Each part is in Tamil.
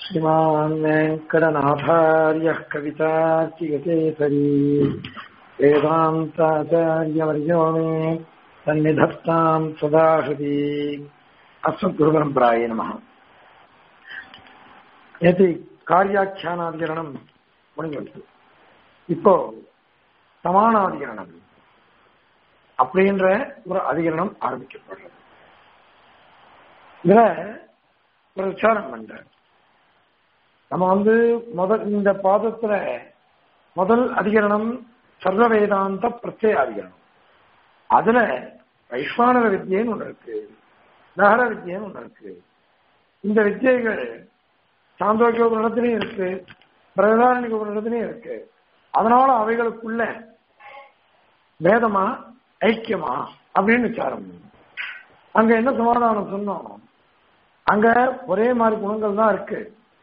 श्रीमान् वेङ्कटनाथार्यः कवितार्किगतेसरी वेदान्ताचार्यवर्यो मे सन्निधत्ताम् सदा हृदि अस्मद्गुरुपरम्पराय नमः நேற்று காரியாக்கியானாதிகரணம் முடிஞ்சு இப்போ சமானாதிகரணம் அப்படின்ற ஒரு அதிகரணம் ஆரம்பிக்கப்படுறது இதுல ஒரு விசாரம் பண்ற நம்ம வந்து முதல் இந்த பாதத்துல முதல் அதிகரணம் சர்வ வேதாந்த பிரத்யேக அதிகரணம் அதுல வைஸ்வானர வித்தியன்னு ஒண்ணு இருக்கு நகர வித்தியன்னு ஒண்ணு இருக்கு இந்த வித்தியைகள் சாந்தோக்கிய உபநிடத்திலையும் இருக்கு பிரதாரணிக உபநிடத்திலையும் இருக்கு அதனால அவைகளுக்குள்ள வேதமா ஐக்கியமா அப்படின்னு விசாரம் அங்க என்ன சமாதானம் சொன்னோம் அங்க ஒரே மாதிரி குணங்கள் தான் இருக்கு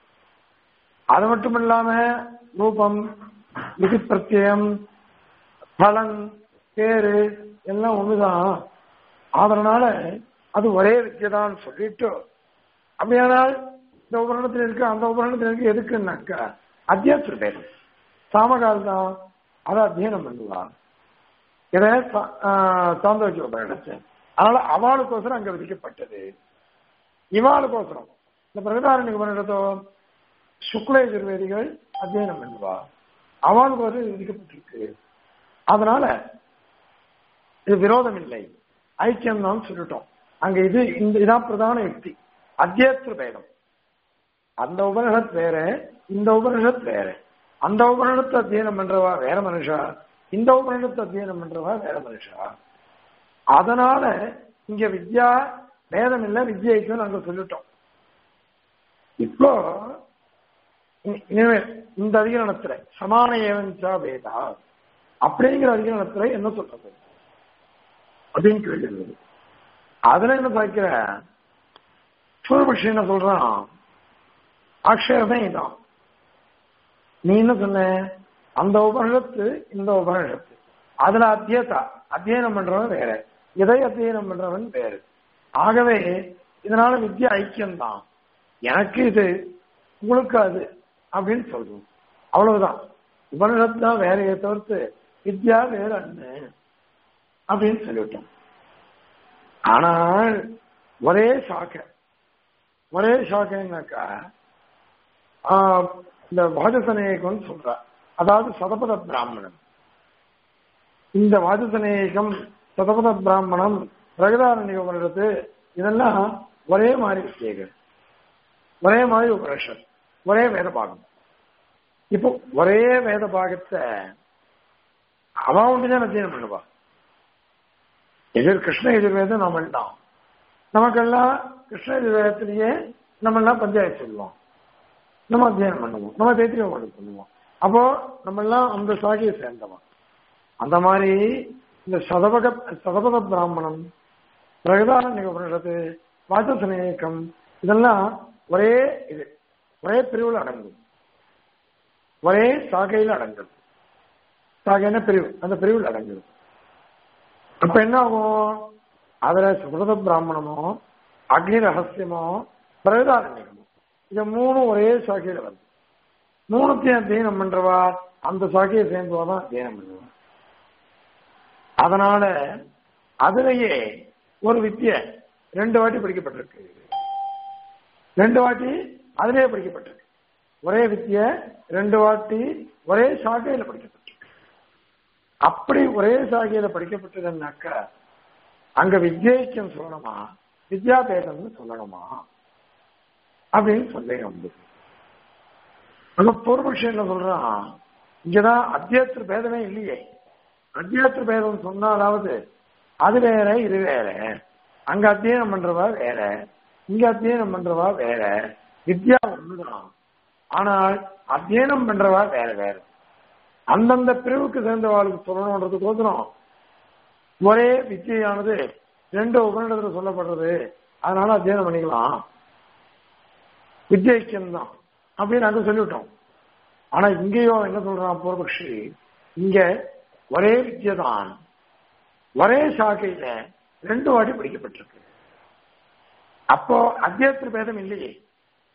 அது மட்டும் இல்லாம ரூபம் விதி பிரத்யம் பலன் பேரு எல்லாம் ஒண்ணுதான் அதனால அது ஒரே வித்தியதான் சொல்லிட்டு அப்படியானால் இந்த உபகரணத்தில் இருக்கு அந்த உபகரணத்தில் இருக்கு எதுக்குன்னாக்கா அத்தியாத்திர பேரும் சாமகால் தான் அதை அத்தியனம் பண்ணுவா இதை சாந்தோக்கிய உபகரணத்தை அதனால அவளுக்கோசரம் அங்க விதிக்கப்பட்டது இவாளுக்கோசரம் இந்த பிரகதாரண்ய உபகரணத்தோ சுக்ல எதிர்வேதிகள் அத்தியனம் பண்ணுவா அவளுக்கோசரம் விதிக்கப்பட்டிருக்கு அதனால இது விரோதம் இல்லை ஐக்கியம் தான் சொல்லிட்டோம் அங்க இது இந்த இதான் பிரதான யுக்தி அத்தியத்திர பேதம் அந்த உபனிஷத் வேற இந்த உபனிஷத் வேற அந்த உபனிஷத்தை அத்தியனம் பண்றவா வேற மனுஷா இந்த உபனிஷத்தை அத்தியனம் பண்றவா வேற மனுஷா அதனால இங்க வித்யா வேதம் இல்ல வித்யைக்கு நாங்க சொல்லிட்டோம் இப்போ இனிமேல் இந்த அதிகரணத்துல சமான ஏவஞ்சா வேதா அப்படிங்கிற அதிகரணத்துல என்ன சொல்றது அப்படின்னு கேள்வி அதுல என்ன பார்க்கிற பூர்வபக்ஷி என்ன சொல்றான் ஆக்ஷேபம் இதான் நீ என்ன சொன்ன அந்த உபனிஷத்து இந்த உபனிஷத்து அதுல அத்தியதா அத்தியனம் பண்றவன் வேற இதை அத்தியனம் பண்றவன் வேறு ஆகவே இதனால வித்யா ஐக்கியம்தான் எனக்கு இது உங்களுக்கு அது அப்படின்னு சொல்றோம் அவ்வளவுதான் உபனிஷத்து தான் வேறையை தவிர்த்து வித்யா வேற அண்ணு அப்படின்னு சொல்லிவிட்டோம் ஆனால் ஒரே சாக்கை ஒரே சாக்கைனாக்கா இந்த வாஜசநேயகம் சொல்ற அதாவது சதபத பிராமணன் இந்த வாஜசநேயகம் சதபத பிராமணம் பிரகதாரண்யது இதெல்லாம் ஒரே மாதிரி விஷயங்கள் ஒரே மாதிரி உபரஷன் ஒரே வேத பாகம் இப்போ ஒரே வேத பாகத்தை அவன் ஒன்றுதான் அத்தியனம் பண்ணுவா எதிர் கிருஷ்ண எதிர்வேதம் நம்ம எல்லாம் நமக்கெல்லாம் கிருஷ்ண எதிர்வேதத்திலேயே நம்ம எல்லாம் பஞ்சாயத்து சொல்லுவோம் நம்ம அத்தியானம் பண்ணுவோம் நம்ம தைத்திரியம் பண்ணுவோம் அப்போ நம்ம எல்லாம் அந்த சாகியை சேர்ந்தவன் அந்த மாதிரி இந்த சதபக சதபத பிராமணம் பிரகதாரண்ய உபனிஷத்து வாச்சசநேயக்கம் இதெல்லாம் ஒரே இது ஒரே பிரிவில் அடங்கும் ஒரே சாகையில் அடங்கும் சாகைன பிரிவு அந்த பிரிவில் அடங்குது அப்ப என்ன ஆகும் அதுல சுபிரத பிராமணமோ அக்னி ரகசியமோ பிரகதாரண்யமோ இது மூணும் ஒரே சாக்கையில வருது மூணுத்தையும் அத்தியனம் பண்றவா அந்த சாக்கையை சேர்ந்தவா தான் அத்தியனம் பண்ணுவா அதனால அதுலயே ஒரு வித்திய ரெண்டு வாட்டி படிக்கப்பட்டிருக்கு ரெண்டு வாட்டி அதுலயே படிக்கப்பட்டிருக்கு ஒரே வித்திய ரெண்டு வாட்டி ஒரே சாக்கையில படிக்கப்பட்டிருக்கு அப்படி ஒரே சாகையில படிக்கப்பட்டதுன்னாக்கா அங்க வித்யைக்கம் சொல்லணுமா வித்யாபேதம்னு சொல்லணுமா அப்படின்னு சந்தேகம் வந்தது நம்ம பூர்வபக்ஷம் என்ன சொல்றான் இங்கதான் அத்தியாத்திர பேதமே இல்லையே அத்தியாத்திர பேதம் சொன்னாலாவது அது வேற இது வேற அங்க அத்தியனம் பண்றவா வேற இங்க அத்தியனம் பண்றவா வேற வித்யா ஒண்ணுதான் ஆனால் அத்தியனம் பண்றவா வேற வேற அந்தந்த பிரிவுக்கு சேர்ந்தவாளுக்கு சொல்லணுன்றதுக்கோசரம் ஒரே வித்தியானது ரெண்டு உபநிடத்துல சொல்லப்படுறது அதனால அத்தியனம் பண்ணிக்கலாம் வித்யைக்கியம் தான் அப்படின்னு நாங்க சொல்லிவிட்டோம் ஆனா இங்கேயோ என்ன சொல்றான் பூர்வபக்ஷி இங்க ஒரே வித்தியதான் ஒரே சாக்கையில ரெண்டு வாட்டி படிக்கப்பட்டிருக்கு அப்போ அத்தியாத்திர பேதம் இல்லையே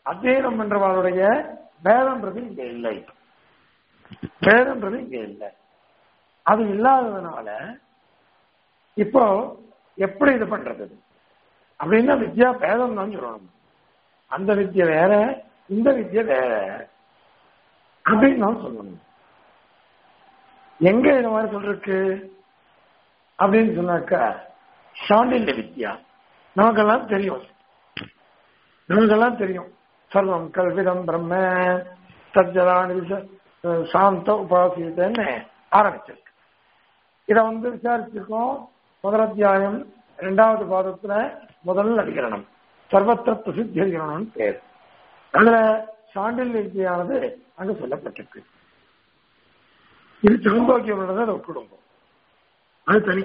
அத்தியனம் பண்றவாளுடைய வேதம்ன்றது இங்க இல்லை வேதம்ன்றது இங்க இல்லை அது இல்லாததுனால இப்போ எப்படி இது பண்றது அப்படின்னா வித்யா பேதம் தான் சொல்லணும் அந்த வித்யை வேற இந்த வித்யை வேற அப்படின்னு தான் சொல்லணும் எங்க இந்த மாதிரி சொல்றதுக்கு அப்படின்னு சொன்னாக்கா சாண்டில்ய வித்யா நமக்கெல்லாம் தெரியும் நமக்கெல்லாம் தெரியும் சர்வம் கல்விதம் பிரம்ம சஜ்ஜலானி சாந்த உபாசித்தன்னு ஆரம்பிச்சிருக்கு இதை வந்து விசாரிச்சிருக்கோம் முதல் அத்தியாயம் இரண்டாவது பாதத்துல முதல் அதிகரணம் சர்வத்திர பிரசித்தி அதிகரணம்னு பேர் அதுல சாண்டில்ய வித்தியானது அங்க சொல்லப்பட்டிருக்கு இது திருந்தோக்கியம் அதை ஒப்பிடுவோம் அது தனி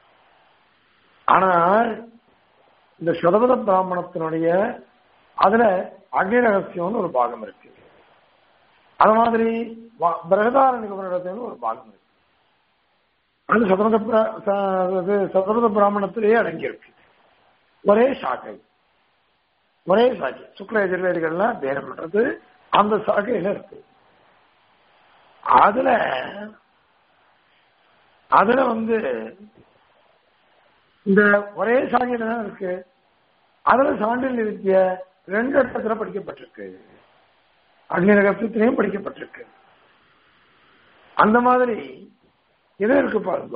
ஆனால் இந்த சுதபத பிராமணத்தினுடைய அதுல அக்னி ரகசியம்னு ஒரு பாகம் இருக்கு அது மாதிரி பிரகதார நிகமனத்தின்னு ஒரு பாகம் இருக்கு அது சதபத சதபத பிராமணத்திலேயே அடங்கியிருக்கு ஒரே சாக்கை ஒரே சாக்கை சுக்ல எதிர்வேதிகள்லாம் பேரம் பண்றது அந்த சாக்கையில இருக்கு அதுல அதுல வந்து இந்த ஒரே சாங்கியில தான் இருக்கு அதுல சாண்டில் வித்திய ரெண்டு இடத்துல படிக்கப்பட்டிருக்கு அக்னி ரகசியத்திலையும் படிக்கப்பட்டிருக்கு அந்த மாதிரி இது இருக்கு பாருங்க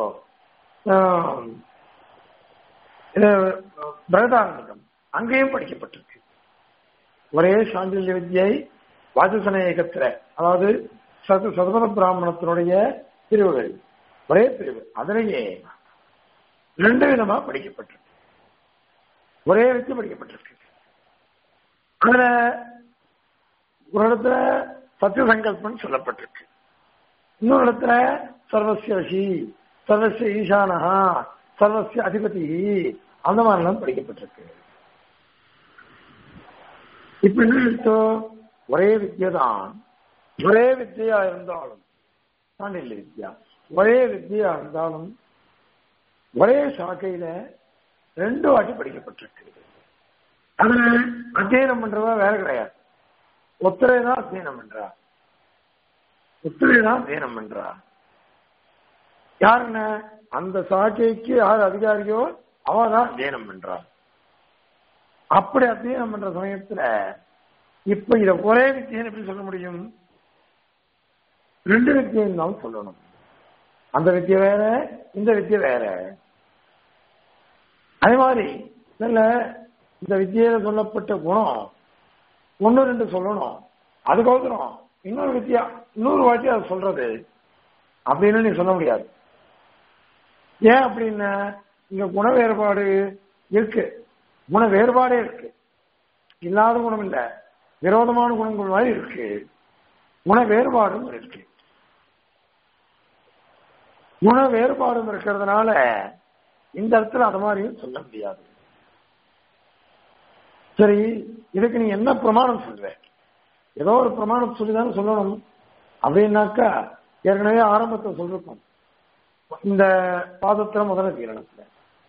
பிரகதாரண்யம் அங்கேயும் படிக்கப்பட்டிருக்கு ஒரே சாண்டில்ய வித்யை வாசசன ஏகத்திர அதாவது சத சதபத பிராமணத்தினுடைய பிரிவுகள் ஒரே பிரிவு அதிலேயே ரெண்டு விதமா படிக்கப்பட்டிருக்கு ஒரே வச்சு படிக்கப்பட்டிருக்கு அதுல ஒரு இடத்துல சத்திய சங்கல்பம் சொல்லப்பட்டிருக்கு இன்னொரு இடத்துல சர்வசிய வசி சர்வசிய ஈசானஹா சர்வசிய அதிபதி அந்த மாதிரிலாம் படிக்கப்பட்டிருக்கு இப்ப என்ன எடுத்தோம் ஒரே வித்யா தான் ஒரே வித்தியா இருந்தாலும் சாண்டில்ய வித்யா ஒரே வித்தியா இருந்தாலும் ஒரே சாக்கையில ரெண்டு வாட்டி படிக்கப்பட்டிருக்கு அதுல அத்தியனம் பண்றவா வேற கிடையாது ஒத்தரை தான் அத்தியனம் பண்றா ஒத்தரை தான் அத்தியனம் பண்றா யாருன்னு அந்த சாக்கைக்கு யார் அதிகாரியோ அவ தான் அத்தியனம் பண்றா அப்படி அத்தியனம் பண்ற சமயத்துல இப்ப இத ஒரே வித்தியன்னு எப்படி சொல்ல முடியும் ரெண்டு வித்தியம் தான் சொல்லணும் அந்த வித்தியை வேற இந்த வித்தியை வேற அதே மாதிரி இல்ல இந்த வித்தியில சொல்லப்பட்ட குணம் ஒன்னு ரெண்டு சொல்லணும் அதுக்கோசரம் இன்னொரு வித்தியா இன்னொரு வாட்டி அதை சொல்றது அப்படின்னு நீ சொல்ல முடியாது ஏன் அப்படின்னா இங்க குண வேறுபாடு இருக்கு குண வேறுபாடே இருக்கு இல்லாத குணம் இல்ல விரோதமான குணங்கள் மாதிரி இருக்கு குண வேறுபாடும் இருக்கு குண வேறுபாடும் இருக்கிறதுனால இந்த இடத்துல அது மாதிரியும் சொல்ல முடியாது சரி இதுக்கு நீ என்ன பிரமாணம் சொல்ற ஏதோ ஒரு பிரமாணம் சொல்லிதானே சொல்லணும் அப்படின்னாக்கா ஏற்கனவே ஆரம்பத்தை சொல்லிருக்கோம் இந்த பாதத்துல முதல தீரணத்துல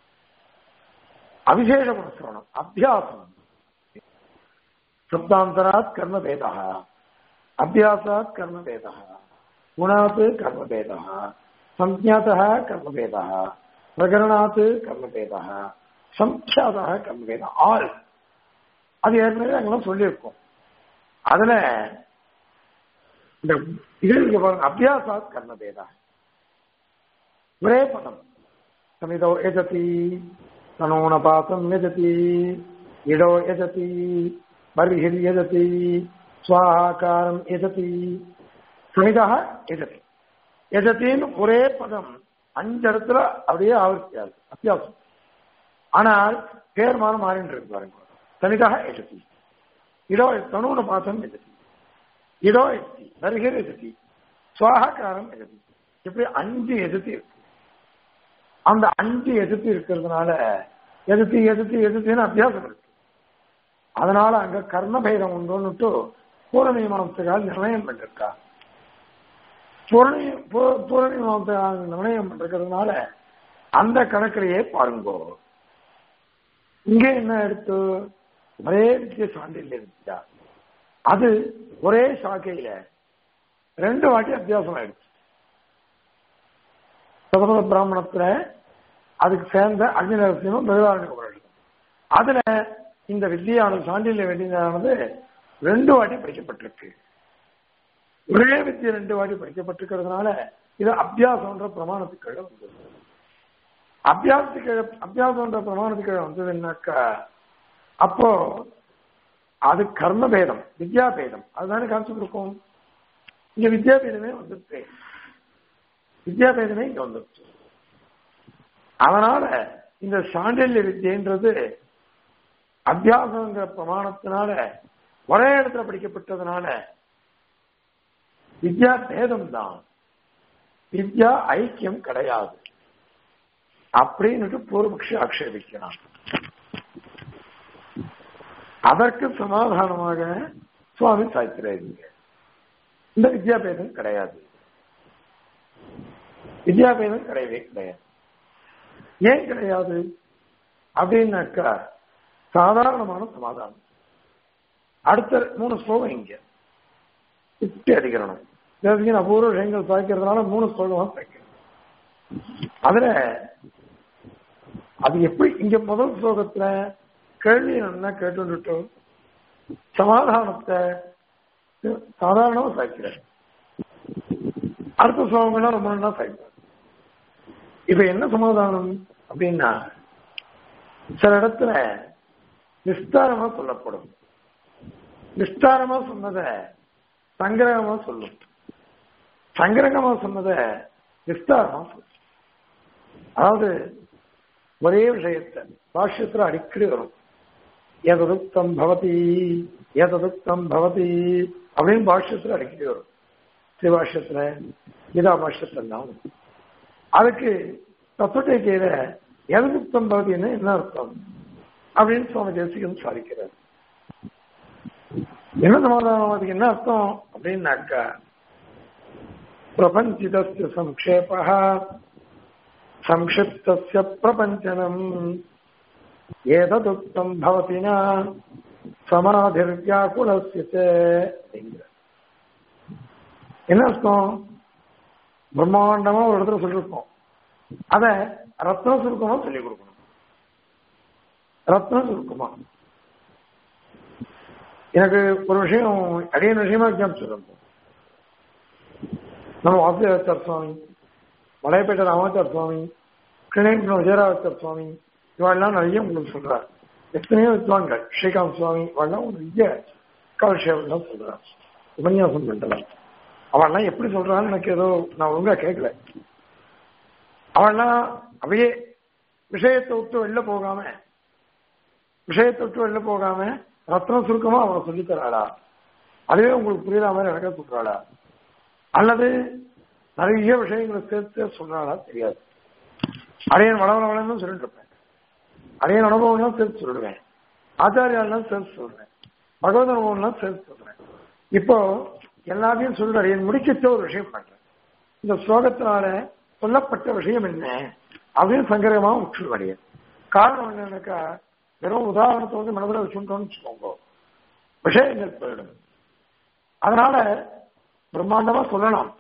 அவிசேஷ குணசிரவணம் அபியாசம் சப்தாந்தராத் கர்மபேதா அபியாசாத் கர்மபேதா குணாத் கர்மபேதா சஞ்ஞாத்தः கர்மபேதः பிரகரணாத் கர்மபேதா சம்சாதா கர்மபேதா ஆறு அது ஏற்கனவே அங்கெல்லாம் சொல்லியிருக்கோம் அதுல இந்த இது இருக்கு பாருங்க அபியாசாத் கர்மபேதா ஒரே பதம் சமிதோ எஜதி தனோனபாசம் எஜதி இடோ எஜதி பர்ஹிர் எஜதி சுவாகாரம் எஜதி சமிதா எஜதி எஜத்தின்னு ஒரே பதம் அஞ்சு இடத்துல அப்படியே ஆவர்த்தியாது அத்தியாசம் ஆனால் பேர் மாறும் மாறிட்டு இருக்கு பாருங்க சமிதா எஜதி இடோ தனூன பாசம் எஜதி இடோ எஜதி பர்ஹிர் எஜதி சுவாகாரம் எஜதி இப்படி அஞ்சு எதிர்த்து இருக்கு அந்த அஞ்சு எதிர்த்து இருக்கிறதுனால எதிர்த்து எதிர்த்து எதிர்த்துன்னு அபியாசம் இருக்கு அதனால அங்க கர்மபேதம் உண்டுன்னுட்டு பூர்ண மீமாசத்துக்காக நிர்ணயம் பண்ணிருக்கா பூர்ண மீமாசத்துக்காக நிர்ணயம் பண்ணிருக்கிறதுனால அந்த கணக்கிலேயே பாருங்கோ இங்க என்ன எடுத்து ஒரே வித்திய சாண்டில் இருந்துச்சா அது ஒரே சாக்கையில ரெண்டு வாட்டி அத்தியாசம் ஆயிடுச்சு பிரதம பிராமணத்துல அதுக்கு சேர்ந்த அக்னி ரகசியமும் பிரதாரண உபநிஷதம் அதுல இந்த வித்தியானது சாண்டில்ய வேண்டியதானது ரெண்டு வாட்டி படிக்கப்பட்டிருக்கு ஒரே வித்தியை ரெண்டு வாட்டி படிக்கப்பட்டிருக்கிறதுனால இது அபியாசம்ன்ற பிரமாணத்துக்கு வந்தது அபியாசத்துக்கு அபியாசம்ன்ற பிரமாணத்துக்கு வந்ததுன்னாக்கா அப்போ அது கர்ம பேதம் வித்யா பேதம் அதுதானே காமிச்சு கொடுக்கும் இங்க வித்யா பேதமே வந்துருச்சு வித்யா பேதமே இங்க வந்துருச்சு அதனால இந்த சாண்டில்ய வித்தியன்றது அபியாசங்கிற பிரமாணத்தினால ஒரே இடத்துல படிக்கப்பட்டதுனால வித்யா பேதம் தான் வித்யா ஐக்கியம் கிடையாது அப்படின்னுட்டு பூர்வபக்ஷி ஆக்ஷேபிக்கிறான் அதற்கு சமாதானமாக சுவாமி சாய்க்கிறாங்க இந்த வித்யாபேதம் கிடையாது வித்யாபேதம் கிடையவே கிடையாது ஏன் கிடையாது அப்படின்னாக்கா சாதாரணமான சமாதானம் அடுத்த மூணு ஸ்லோகம் இங்க இப்படி அடிக்கிறணும் தேவகின் அபூர்வ விஷயங்கள் சாய்க்கிறதுனால மூணு ஸ்லோகமா சாய்க்கணும் அதுல அது எப்படி இங்க முதல் ஸ்லோகத்துல கேள்வி நல்லா கேட்டு சமாதானத்தை சாதாரணமா சாய்க்கிறார் அடுத்த ஸ்லோகங்கள்லாம் ரொம்ப நல்லா சாய்க்கிறார் இப்ப என்ன சமாதானம் அப்படின்னா சில இடத்துல விஸ்தாரமா சொல்லப்படும் விஸ்தாரமா சொன்னத சங்கிரகமா சொல்லும் சங்கிரகமா சொன்னத விஸ்தாரமா சொல்லும் அதாவது ஒரே விஷயத்தை பாஷ்யத்துல அடிக்கடி வரும் எததுக்தம் பவதி எததுக்தம் பவதி அப்படின்னு பாஷ்யத்துல அடிக்கடி வரும் ஸ்ரீபாஷ்யத்துல கீதா பாஷ்யத்துல எல்லாம் வரும். அதுக்கு தத்துவத்தைக்கையில எததுக்தம் பவதின்னு என்ன அர்த்தம் அப்படின்னு சுவாமி தேசிகன் சாதிக்கிறார் என்ன சமாதானம் அதுக்கு என்ன அர்த்தம் அப்படின்னாக்கா பிரபஞ்சிதஸ்ய சம்க்ஷேப संक्षिप्तस्य प्रपञ्चनम् एतदुक्तम् भवति न சமாதிர்வியாக்குலசிய அப்படிங்கிற என்ன அர்த்தம் பிரம்மாண்டமா ஒரு இடத்துல சொல்லிருக்கோம் அத ரத்ன சுருக்கமா சொல்லிக் கொடுக்கணும் ரத்ன சுருக்கமா எனக்கு ஒரு விஷயம் அடியன் விஷயமா எக்ஸாம் சொல்லுங்க நம்ம வாசுதேவாச்சார் சுவாமி மலையப்பேட்டை ராமாச்சார் சுவாமி கிணேந்திரம் விஜயராஜர் சுவாமி இவாள்லாம் நிறைய உங்களுக்கு சொல்றார் எத்தனையோ வித்வான்கள் ஸ்ரீகாந்த் சுவாமி இவாள்லாம் ஒரு நிறைய காலக்ஷேபம்லாம் சொல்றார் உபன்யாசம் பண்றார் அவள்லாம் எப்படி சொல்றான்னு எனக்கு ஏதோ நான் ஒழுங்கா கேட்கல அவள்லாம் அவையே விஷயத்தை விட்டு வெளில போகாம விஷயத்தை விட்டு வெளில போகாம ரத்ன சுருக்கமா அவனை சொல்லித் தராளா அதுவே உங்களுக்கு புரியுற மாதிரி எனக்கு சொல்றாளா அல்லது நிறைய விஷயங்களை சேர்த்து சொல்றாளா தெரியாது அடையன் வளவள வளன்னு சொல்லிட்டு இருப்பேன் அடையன் அனுபவம்லாம் சேர்த்து சொல்லுவேன் ஆச்சாரியாலாம் சேர்த்து சொல்றேன் பகவத் அனுபவம்லாம் சேர்த்து சொல்றேன் இப்போ எல்லாத்தையும் சொல்ற அடையன் முடிக்கச்ச ஒரு விஷயம் பண்றேன் இந்த ஸ்லோகத்தினால சொல்லப்பட்ட விஷயம் என்ன அப்படின்னு சங்கரமா முற்றுவடைய காரணம் என்னன்னாக்கா வெறும் உதாரணத்தை வந்து மனதில் வச்சுட்டோம்னு வச்சுக்கோங்க விஷயங்கள் போயிடும் அதனால பிரம்மாண்டமா சொல்லலாம்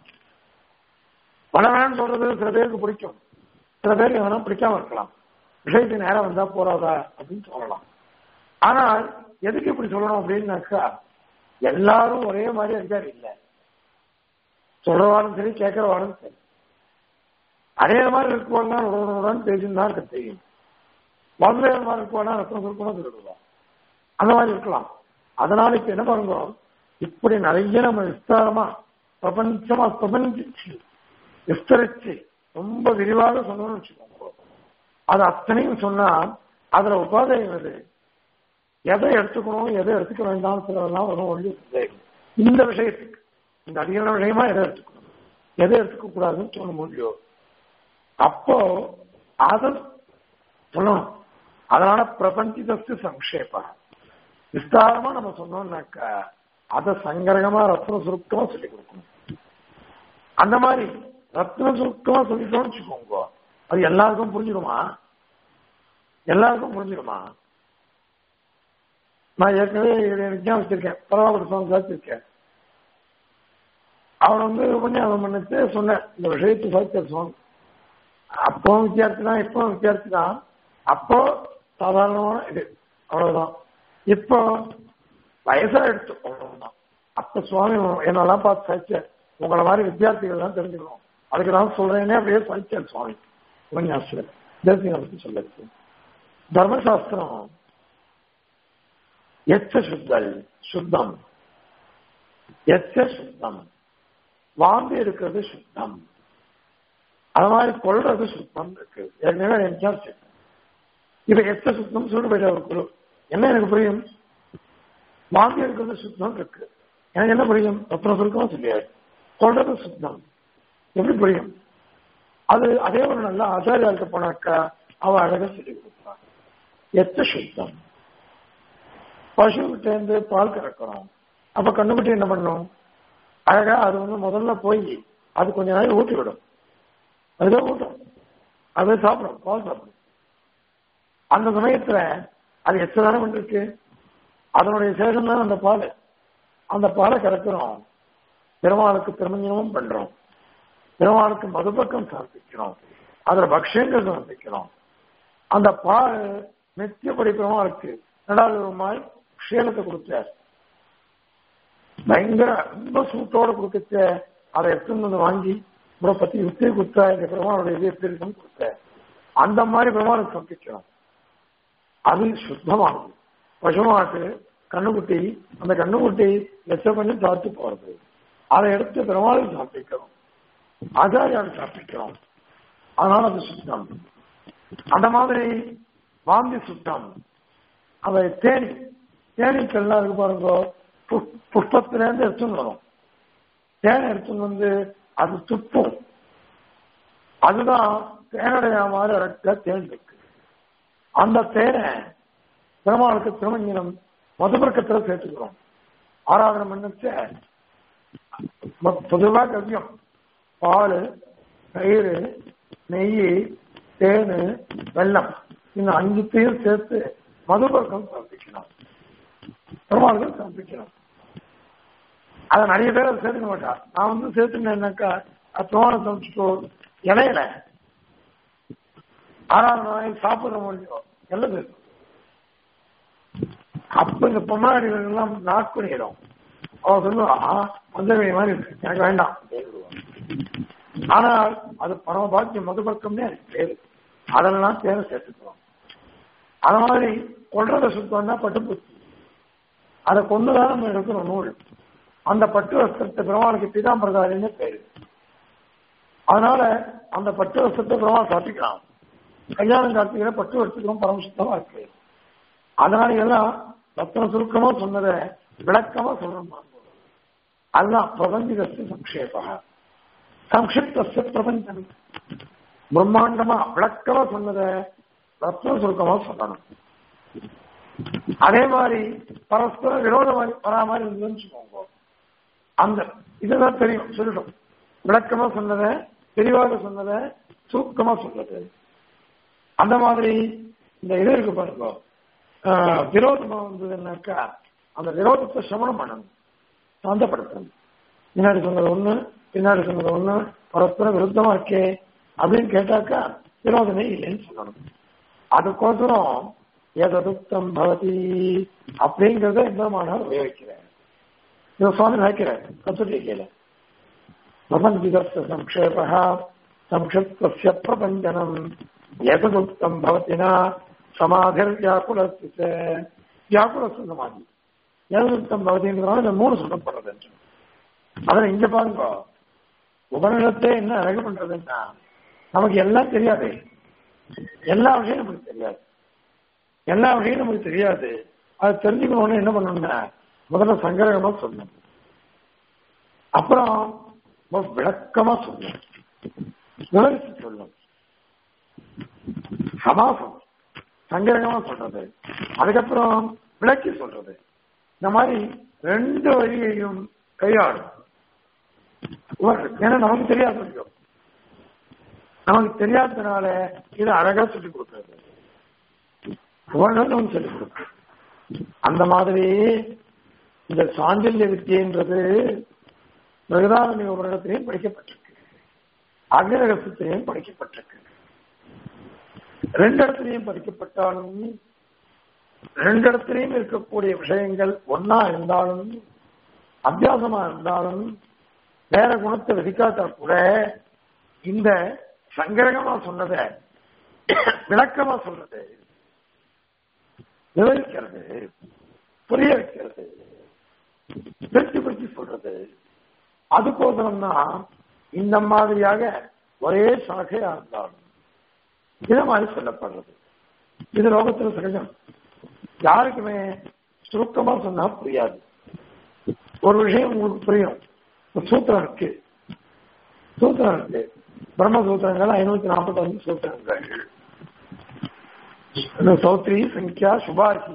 வளவேன்னு சொல்றது சில பேருக்கு பிடிக்கும் சில பேருக்கு எதனா பிடிக்காம இருக்கலாம் விஷயத்துக்கு நேரம் வந்தா போறாதா அப்படின்னு சொல்லலாம் ஆனால் எதுக்கு இப்படி சொல்லணும் அப்படின்னாக்கா எல்லாரும் ஒரே மாதிரி அதிகாரி இல்லை சொல்றவாரும் சரி கேட்கிறவாரும் சரி அதே மாதிரி இருக்குவாங்க உடனுடன் பேசினா இருக்க தெரியும் வந்தே மாதிரி இருக்குவானா ரத்தம் சுருக்கமா சொல்லிடுவோம் அந்த மாதிரி இருக்கலாம் அதனால இப்ப என்ன பண்ணுறோம் இப்படி நிறைய நம்ம விஸ்தாரமா பிரபஞ்சமா பிரபஞ்சிச்சு விஸ்தரிச்சு ரொம்ப விரிவாக சொல்லணும்னு வச்சுக்கோங்க அது அத்தனையும் சொன்னா அதுல உபாதைகள் அது எதை எடுத்துக்கணும் எதை எடுத்துக்க வேண்டாம் சிலதெல்லாம் வரும் ஒன்று இந்த விஷயத்துக்கு இந்த அதிகார விஷயமா எதை எடுத்துக்கணும் எதை எடுத்துக்க கூடாதுன்னு சொல்ல முடியும் அப்போ அதை சொல்லணும் அதனால பிரபஞ்சிதஸ்து சங்கேபா விஸ்தாரமா நம்ம சொன்னோம்னாக்கா அதை சங்கரகமா ரத்ன சுருக்கமா சொல்லி கொடுக்கணும் அந்த மாதிரி ரத்ன சுருக்கமா சொல்லிட்டோம்னு வச்சுக்கோங்க அது எல்லாருக்கும் புரிஞ்சிடுமா எல்லாருக்கும் புரிஞ்சிடுமா நான் ஏற்கனவே எனக்கு வச்சிருக்கேன் பரவாயில்ல சுவாமி சாதிச்சிருக்கேன் அவன் வந்து உபன்யாசம் பண்ணிட்டு சொன்னேன் இந்த விஷயத்தை சாதிச்சார் சுவாமி அப்போ வித்தியார்த்தி தான் இப்போ வித்தியார்த்தி தான் அப்போ சாதாரணமான இது அவ்வளவுதான் இப்போ வயசா எடுத்து அவ்வளவுதான் அப்ப சுவாமி என்னெல்லாம் பார்த்து சாதிச்சார் உங்களை மாதிரி வித்தியார்த்திகள் தான் தெரிஞ்சுக்கணும் அதுக்கு நான் சொல்றேனே அப்படியே சாதிச்சார் சுவாமி உபன்யாசத்தில் தேசிய பத்தி சொல்லிருக்கு தர்மசாஸ்திரம் எச்ச சுத்தல் சுத்தம் எச்ச சுத்தம் வாந்தி எடுக்கிறது சுத்தம் அது மாதிரி கொள்றது சுத்தம் இருக்கு ஏற்கனவே என்ஜாய் இது எச்ச சுத்தம் சூடு போயிட்ட ஒரு குழு என்ன எனக்கு புரியும் வாந்தி எடுக்கிறது சுத்தம் இருக்கு எனக்கு என்ன புரியும் ரத்ன சுருக்கமா சொல்லியாரு கொள்றது சுத்தம் எப்படி புரியும் அது அதே ஒரு நல்ல ஆச்சாரியாளுக்கு போனாக்கா அவ அழகா சொல்லி கொடுப்பான் எச்ச சுத்தம் பசுகிட்ட இருந்து பால் கறக்கிறோம் அப்ப கண்ணுக்குட்டி என்ன பண்ணும் அழகா அது வந்து முதல்ல போய் அது கொஞ்ச நாள் ஊட்டி விடும் அதுதான் ஊட்டும் அது சாப்பிடும் பால் சாப்பிடும் அந்த சமயத்துல அது எத்தனை நேரம் பண்ணிருக்கு அதனுடைய சேஷம் தான் அந்த பால் அந்த பாலை கறக்கிறோம் பெருமாளுக்கு திருமஞ்சனமும் பண்றோம் பெருமாளுக்கு மதுபக்கம் சமர்ப்பிக்கிறோம் அதுல பக்ஷங்கள் சமர்ப்பிக்கிறோம் அந்த பால் நித்தியப்படி பெருமாளுக்கு ரெண்டாவது ரூபாய் க்ஷேலத்தை கொடுத்தார் பயங்கர ரொம்ப சூட்டோட கொடுத்துச்ச அதை எடுத்துன்னு வந்து வாங்கி இவரை பத்தி யுத்தி கொடுத்தா இந்த பெருமாளுடைய இது எப்படி இருக்குன்னு கொடுத்த அந்த மாதிரி பெருமாளுக்கு சமர்ப்பிக்கிறோம் அது சுத்தமானது பசுமாட்டு கண்ணுக்குட்டி அந்த கண்ணுக்குட்டி லட்சம் கொஞ்சம் சாப்பிட்டு போறது அதை எடுத்து பெருமாளுக்கு சாப்பிக்கிறோம் ஆச்சாரியாவுக்கு சாப்பிக்கிறோம் அதனால அது சுத்தம் அந்த மாதிரி வாந்தி சுத்தம் அதை தேனி தேனீக்கள்லாம் இருக்கு பாருங்க புஷ்பத்திலேருந்து எடுத்துன்னு வரும் தேனை எடுத்துன்னு வந்து அது துப்பும் அதுதான் தேனுடைய மாதிரி இடத்துல தேன் இருக்கு அந்த தேனை பெருமாளுக்கு திருமஞ்சனம் மதுபர்க்கத்தில் சேர்த்துக்கிறோம் ஆராதனை பண்ணிச்சு பொதுவா கவ்யம் பால் தயிர் நெய் தேனு வெள்ளம் இந்த அஞ்சுத்தையும் சேர்த்து மதுபர்க்கம் சமர்ப்பிக்கணும் பெருமாளுக்கு சமர்ப்பிக்கணும் அதை நிறைய பேர் அதை சேர்த்துக்க மாட்டா நான் வந்து சேர்த்துனேன்னாக்கா பெருமாளை சமைச்சிட்டோ இலையில ஆறாவது சாப்பிடுற முடியும் எல்லாம் சேர்த்து அப்ப இந்த பொம்மாடிகள் எல்லாம் நாக்குறியிடும் அவன் சொல்லுவா மஞ்சள் மாதிரி இருக்கு எனக்கு வேண்டாம் ஆனால் அது பரமபாக்கியம் மதுபக்கம்னே அதுக்கு பேரு அதெல்லாம் தேவை சேர்த்துக்கிறோம் அது மாதிரி கொள்றத சுத்தம்னா பட்டுப்பூச்சி அதை கொண்டுதான் நம்ம எடுக்கிறோம் நூல் அந்த பட்டு வஸ்திரத்தை பெருமாளுக்கு பீதாம்பரதாரின்னு பேரு அதனால அந்த பட்டு வஸ்திரத்தை பெருமாள் சாப்பிக்கலாம் கல்யாணம் கார்த்திகை பட்டு வஸ்திரம் பரமசுத்தமா இருக்கு அதனால இதெல்லாம் ரத்ன சுருக்கமா சொன்னதை விளக்கமா சொல்றோம் அதுதான் பிரபஞ்சிதஸ்து சங்கேபா சங்கிப்த பிரபஞ்சம் பிரம்மாண்டமா விளக்கமா சொன்னதை ரத்ன சுருக்கமா சொல்லணும் அதே மாதிரி பரஸ்பர விரோதம் வரா மாதிரி இருந்துன்னு வச்சுக்கோங்க அந்த இதுதான் தெரியும் சொல்லணும் விளக்கமா சொன்னதை தெளிவாக சொன்னதை சுருக்கமா சொன்னது அந்த மாதிரி இந்த இது இருக்கு பாருங்க விரோதமா வந்ததுன்னாக்கா அந்த விரோதத்தை சமணம் பண்ணணும் சாந்தப்படுத்தணும் முன்னாடி சொன்னது ஒண்ணு பின்னாடி சொன்னது ஒண்ணு பரஸ்பர விருத்தமா இருக்கே அப்படின்னு கேட்டாக்கா விரோதமே இல்லைன்னு சொல்லணும் அதுக்கோசரம் எததுக்தம் பவதி அப்படிங்கறத எம்பெருமானார் உபயோகிக்கிறார் இவர் சுவாமி நினைக்கிறார் கத்துட்டிக்கையில பிரபஞ்சிதஸ்த சம்க்ஷேபா சம்ஷப்தஸ்ய பிரபஞ்சனம் எததுக்தம் பவத்தினா சமாதிர் வியாக்குலஸ்ய வியாக்குலஸ்து சமாதி எததுக்தம் பவதிங்கிறதால இந்த மூணு சொல்லப்படுறது என்று அதில் இங்க பாருங்க உபநிடத்தை என்ன அழகு பண்றதுன்னா நமக்கு எல்லாம் தெரியாது எல்லா விஷயம் நமக்கு தெரியாது எல்லா விஷயம் நமக்கு தெரியாது அது தெரிஞ்சுக்கணும்னு என்ன பண்ணணும்னா முதல்ல சங்கரகமா சொல்லணும் அப்புறம் விளக்கமா சொல்லணும் விளக்கி சொல்லணும் சமாசம் சங்கரகமா சொல்றது அதுக்கப்புறம் விளக்கி சொல்றது இந்த மாதிரி ரெண்டு வழியையும் கையாளும் ஏன்னா நமக்கு தெரியாத விஷயம் நமக்கு தெரியாததுனால இது அழகா சொல்லிக் கொடுக்கிறது ஒவ்வொன்றும் சொல்லிக் கொடுக்கும் அந்த மாதிரி இந்த சாண்டில்ய வித்தியன்றது பிரகதாரண்ய உபரிடத்திலையும் படிக்கப்பட்டிருக்கு அக்னிரகசத்திலையும் படிக்கப்பட்டிருக்கு ரெண்டு இடத்துலையும் படிக்கப்பட்டாலும் ரெண்டு இடத்துலையும் இருக்கக்கூடிய விஷயங்கள் ஒன்னா இருந்தாலும் அத்தியாசமா இருந்தாலும் வேற குணத்தை விதிக்காட்டா கூட இந்த சங்கிரகமா சொன்னத விளக்கமா சொல்றது விவரிக்கிறது புரிய வைக்கிறது பிரிச்சு பிரிச்சு சொல்றது அதுக்கோசரம் தான் இந்த மாதிரியாக ஒரே சாகையா இருந்தாலும் இத மாதிரி சொல்லப்படுறது இது லோகத்துல சகஜம் யாருக்குமே சுருக்கமா சொன்னா புரியாது ஒரு விஷயம் உங்களுக்கு புரியும் ஒரு சூத்திரம் இருக்கு சூத்திரம் இருக்கு பிரம்ம சூத்திரங்கள் ஐநூத்தி நாற்பத்தி அஞ்சு சூத்திரங்கள் இந்த சௌத்ரி சங்கியா சுபாஷி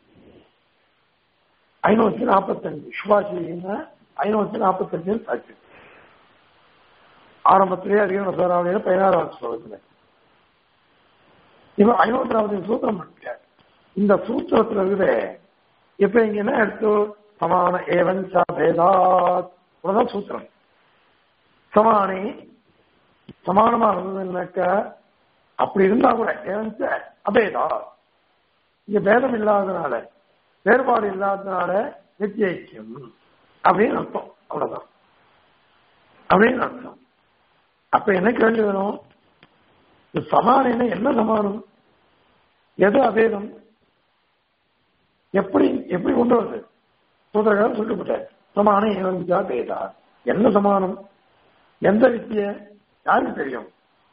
ஐநூத்தி நாற்பத்தஞ்சு சுபாஷின்னா ஐநூத்தி நாற்பத்தஞ்சு சாட்சி ஆரம்பத்திலேயே அதிகம் சோராவளியில பதினாறாவது ஸ்லோகத்துல இவன் ஐநூத்தி நாற்பத்தஞ்சு சூத்திரம் பண்ணிட்டார் இந்த சூத்திரத்துல இருக்குது இப்ப இங்க என்ன எடுத்து சமான ஏவஞ்சா பேதாத் இவ்வளவுதான் சூத்திரம் சமானி சமானமா இருந்ததுன்னாக்க அப்படி இருந்தா கூட ஏவஞ்ச அபேதா இங்க பேதம் இல்லாததுனால வேறுபாடு இல்லாததுனால நித்திய ஐக்கியம் அப்படின்னு அர்த்தம் அவ்வளவுதான் அப்படின்னு அர்த்தம் அப்ப என்ன கேள்வி வேணும் இந்த சமானம் என்ன சமானம் எது அபேதம் எப்படி எப்படி கொண்டு வருது சூத்திரக்காரன் சொல்லிவிட்டார் சமானம் ஏவஞ்சா பேதா என்ன சமானம் எந்த வித்திய யாருக்கு தெரியும்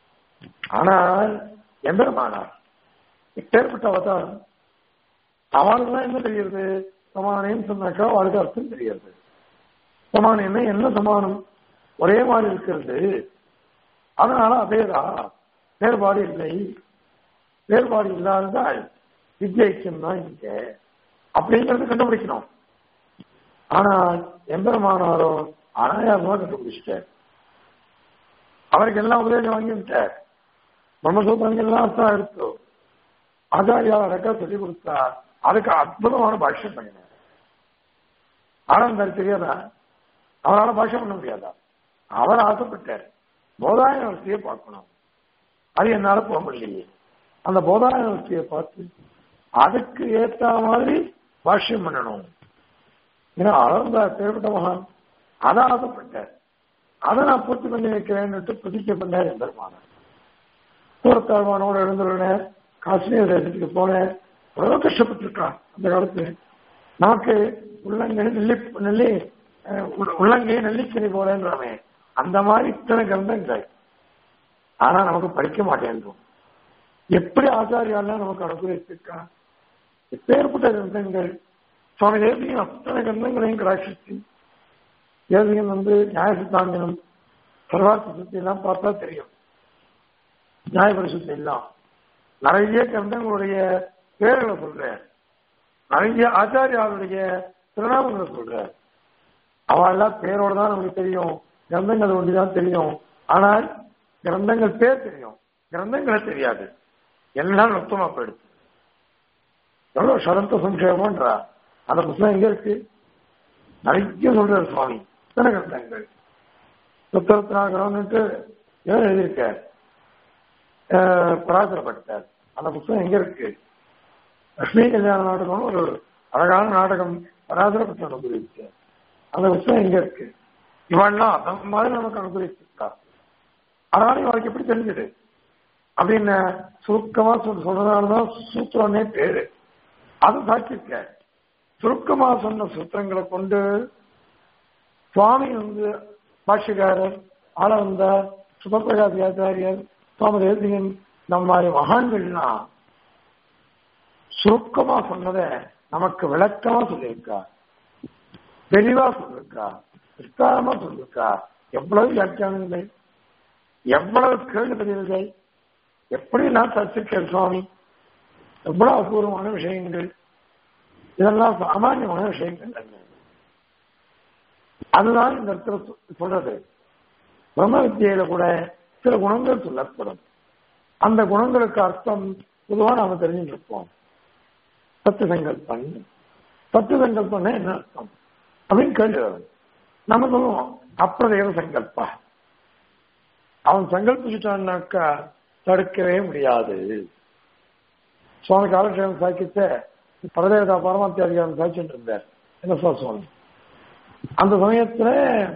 ஆனால் எம்பெருமானார் எப்பேற்பட்ட அவதாரம் அவளுக்குலாம் என்ன தெரியுது சமானம் சொன்னாக்கா அவளுக்கு அர்த்தம் தெரியாது சமானம் என்ன என்ன சமானம் ஒரே மாதிரி இருக்கிறது அதனால அதேதா வேறுபாடு இல்லை வேறுபாடு இல்லாததால் வித்யைக்கியம் தான் இங்க அப்படிங்கறது கண்டுபிடிக்கணும் ஆனால் எம்பெருமானாரோ அனாயாசமா கண்டுபிடிச்சிட்டார் அவருக்கு எல்லாம் உபதேசம் வாங்கி விட்டார் பிரம்மசூத்திரங்கள்லாம் அர்த்தம் எடுத்து ஆச்சாரியா அடக்கா சொல்லி கொடுத்தா அதுக்கு அற்புதமான பாஷ்யம் பண்ணினார் ஆனந்தர் தெரியாதா அவரால் பாஷ்யம் பண்ண முடியாதா அவர் ஆசைப்பட்டார் போதாயன வசதியை பார்க்கணும் அது என்னால போக முடியலையே அந்த போதாயன வசதியை பார்த்து அதுக்கு ஏத்த மாதிரி பாஷ்யம் பண்ணணும் ஏன்னா அளந்த பேர்பட்ட மகான் அதை ஆசைப்பட்டார் அதை நான் பூர்த்தி பண்ணி வைக்கிறேன்னுட்டு பிரதிக்க பண்ணார் எம்பெருமானார் தூரத்தாழ்வானோடு எழுந்துள்ளனர் காஷ்மீர் தேசத்துக்கு போனேன் எவ்வளவு கஷ்டப்பட்டிருக்கான் அந்த காலத்துல நமக்கு உள்ளங்கை நெல்லி நெல்லி உள்ளங்கை நெல்லிக்கனி போலன்றாமே அந்த மாதிரி இத்தனை கிரந்தங்கள் ஆனா நமக்கு படிக்க மாட்டேன்றோம் எப்படி ஆச்சாரியாலாம் நமக்கு அனுகிரகிச்சிருக்கா எப்பேற்பட்ட கிரந்தங்கள் சுவாமி தேசியம் அத்தனை கிரந்தங்களையும் கடாட்சிச்சு தேசியம் வந்து நியாய சித்தாந்தனம் சர்வார்த்த சுத்தி எல்லாம் பார்த்தா தெரியும் நியாய பரிசுத்தி எல்லாம் நிறைய கிரந்தங்களுடைய பேர்களை சொல்றேன் நிறைய ஆச்சாரியாருடைய திருநாமங்களை சொல்றேன் அவெல்லாம் பேரோட தான் நமக்கு தெரியும் கிரந்தங்கள் ஒன்றுதான் தெரியும் ஆனால் கிரந்தங்கள் பேர் தெரியும் கிரந்தங்களை தெரியாது எல்லாம் நுட்பமா போயிடுச்சு எவ்வளவு சரந்த சம்சயம்ன்றா அந்த புத்தகம் எங்க இருக்கு நிறைய சொல்றாரு சுவாமி இத்தனை கிரந்தங்கள் புத்தகத்தினாகிறோம்னுட்டு ஏன் எழுதியிருக்கார் பராசரப்பட்டார் அந்த புத்தகம் எங்க இருக்கு லட்சுமி கல்யாண நாடகம்னு ஒரு அழகான நாடகம் பராசரப்பட்ட அனுபவிச்சார் அந்த புத்தகம் எங்க இருக்கு இவெல்லாம் அந்த மாதிரி நமக்கு அனுபவிச்சிருக்கா அதனால இவளுக்கு எப்படி தெரிஞ்சது அப்படின்னு சுருக்கமா சொல் சொல்றதுனாலதான் சூத்திரனே பேரு அது சாட்சிருக்க சுருக்கமா சொன்ன சூத்திரங்களை கொண்டு சுவாமி வந்து பாஷ்யக்காரர் ஆளவந்தார் சுபப்பிரகாசி ஆச்சாரியர் சுவாமி தேசிகன் இந்த மாதிரி மகான்கள்லாம் சுருக்கமா சொன்னதை நமக்கு விளக்கமா சொல்லியிருக்கா தெளிவா சொல்லிருக்கா விஸ்தாரமா சொல்லிருக்கா எவ்வளவு வியாக்கியானங்கள் எவ்வளவு கேள்வி பதில்கள் எப்படி நான் தரிசிக்கிறேன் சுவாமி எவ்வளவு அபூர்வமான விஷயங்கள் இதெல்லாம் சாமானியமான விஷயங்கள் அல்ல அதுதான் இந்த இடத்துல சொல்றது பிரம்ம வித்தியில கூட சில குணங்கள் சொல்லப்படும் அந்த குணங்களுக்கு அர்த்தம் பொதுவா நாம தெரிஞ்சுட்டு இருப்போம் சத்து சங்கல்பன் சத்து சங்கல்பம்னா என்ன அர்த்தம் அப்படின்னு கேள்வி வரும் நம்ம சொல்லுவோம் அப்பிரதேவ சங்கல்பா அவன் சங்கல்பிச்சுட்டான்னாக்கா தடுக்கவே முடியாது சுவாமி காலக்ஷேமம் சாக்கித்த பரதேவதா பரமாத்தியாதிகாரம் சாய்ச்சிட்டு இருந்தார் என்ன சார் சுவாமி அந்த சமயத்துல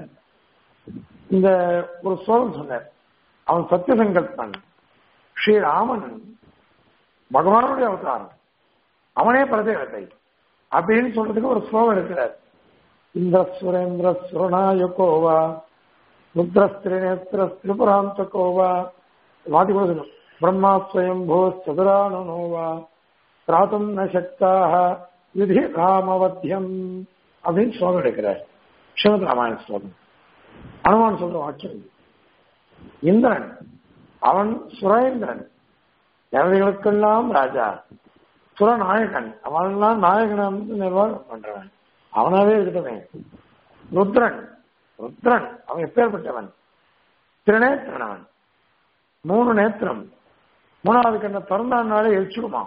இந்த ஒரு சோழன் சொன்னார் அவன் சத்திய சங்கல்பன் ஸ்ரீராமன் பகவானுடைய அவதாரம் அவனே பரதேவத்தை அப்படின்னு சொல்றதுக்கு ஒரு ஸ்லோகம் இருக்கிறார் இந்திர சுரேந்திர சுரநாயகோவா ருத்ரஸ்திரிநேத்திர திரிபுராந்தகோவா வாதி கூட சொல்லணும் பிரம்மா ஸ்வயம்போ சதுரானோவா திராத்தும் ந சக்தாக விதி ராமவத்தியம் அப்படின்னு ஸ்லோகம் எடுக்கிறார் ஸ்ரீமத் ராமாயண ஸ்லோகம் அனுமான் சொல்ற வாக்கியம் இது. இந்திரன் அவன் சுரேந்திரன் தேவதைகளுக்கெல்லாம் ராஜா சுரநாயகன் அவன்லாம் நாயகனை வந்து நிர்வாகம் பண்றவன் அவனாவே இருக்கட்டுமே ருத்ரன் ருத்ரன் அவன் எப்பேற்பட்டவன் திருநேத்திரனவன் மூணு நேத்திரம் மூணாவது கண்ணை திறந்தானாலே எரிச்சுடுமா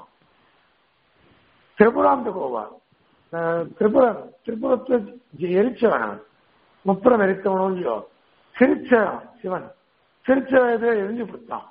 திரிபுராந்த கோவா அஹ் திரிபுரம் திரிபுரத்தை எரிச்சவன் அவன் முப்புறம் எரித்தவனோ இல்லையோ சிரிச்ச சிவன் சிரிச்ச இதை எரிஞ்சு கொடுத்தான்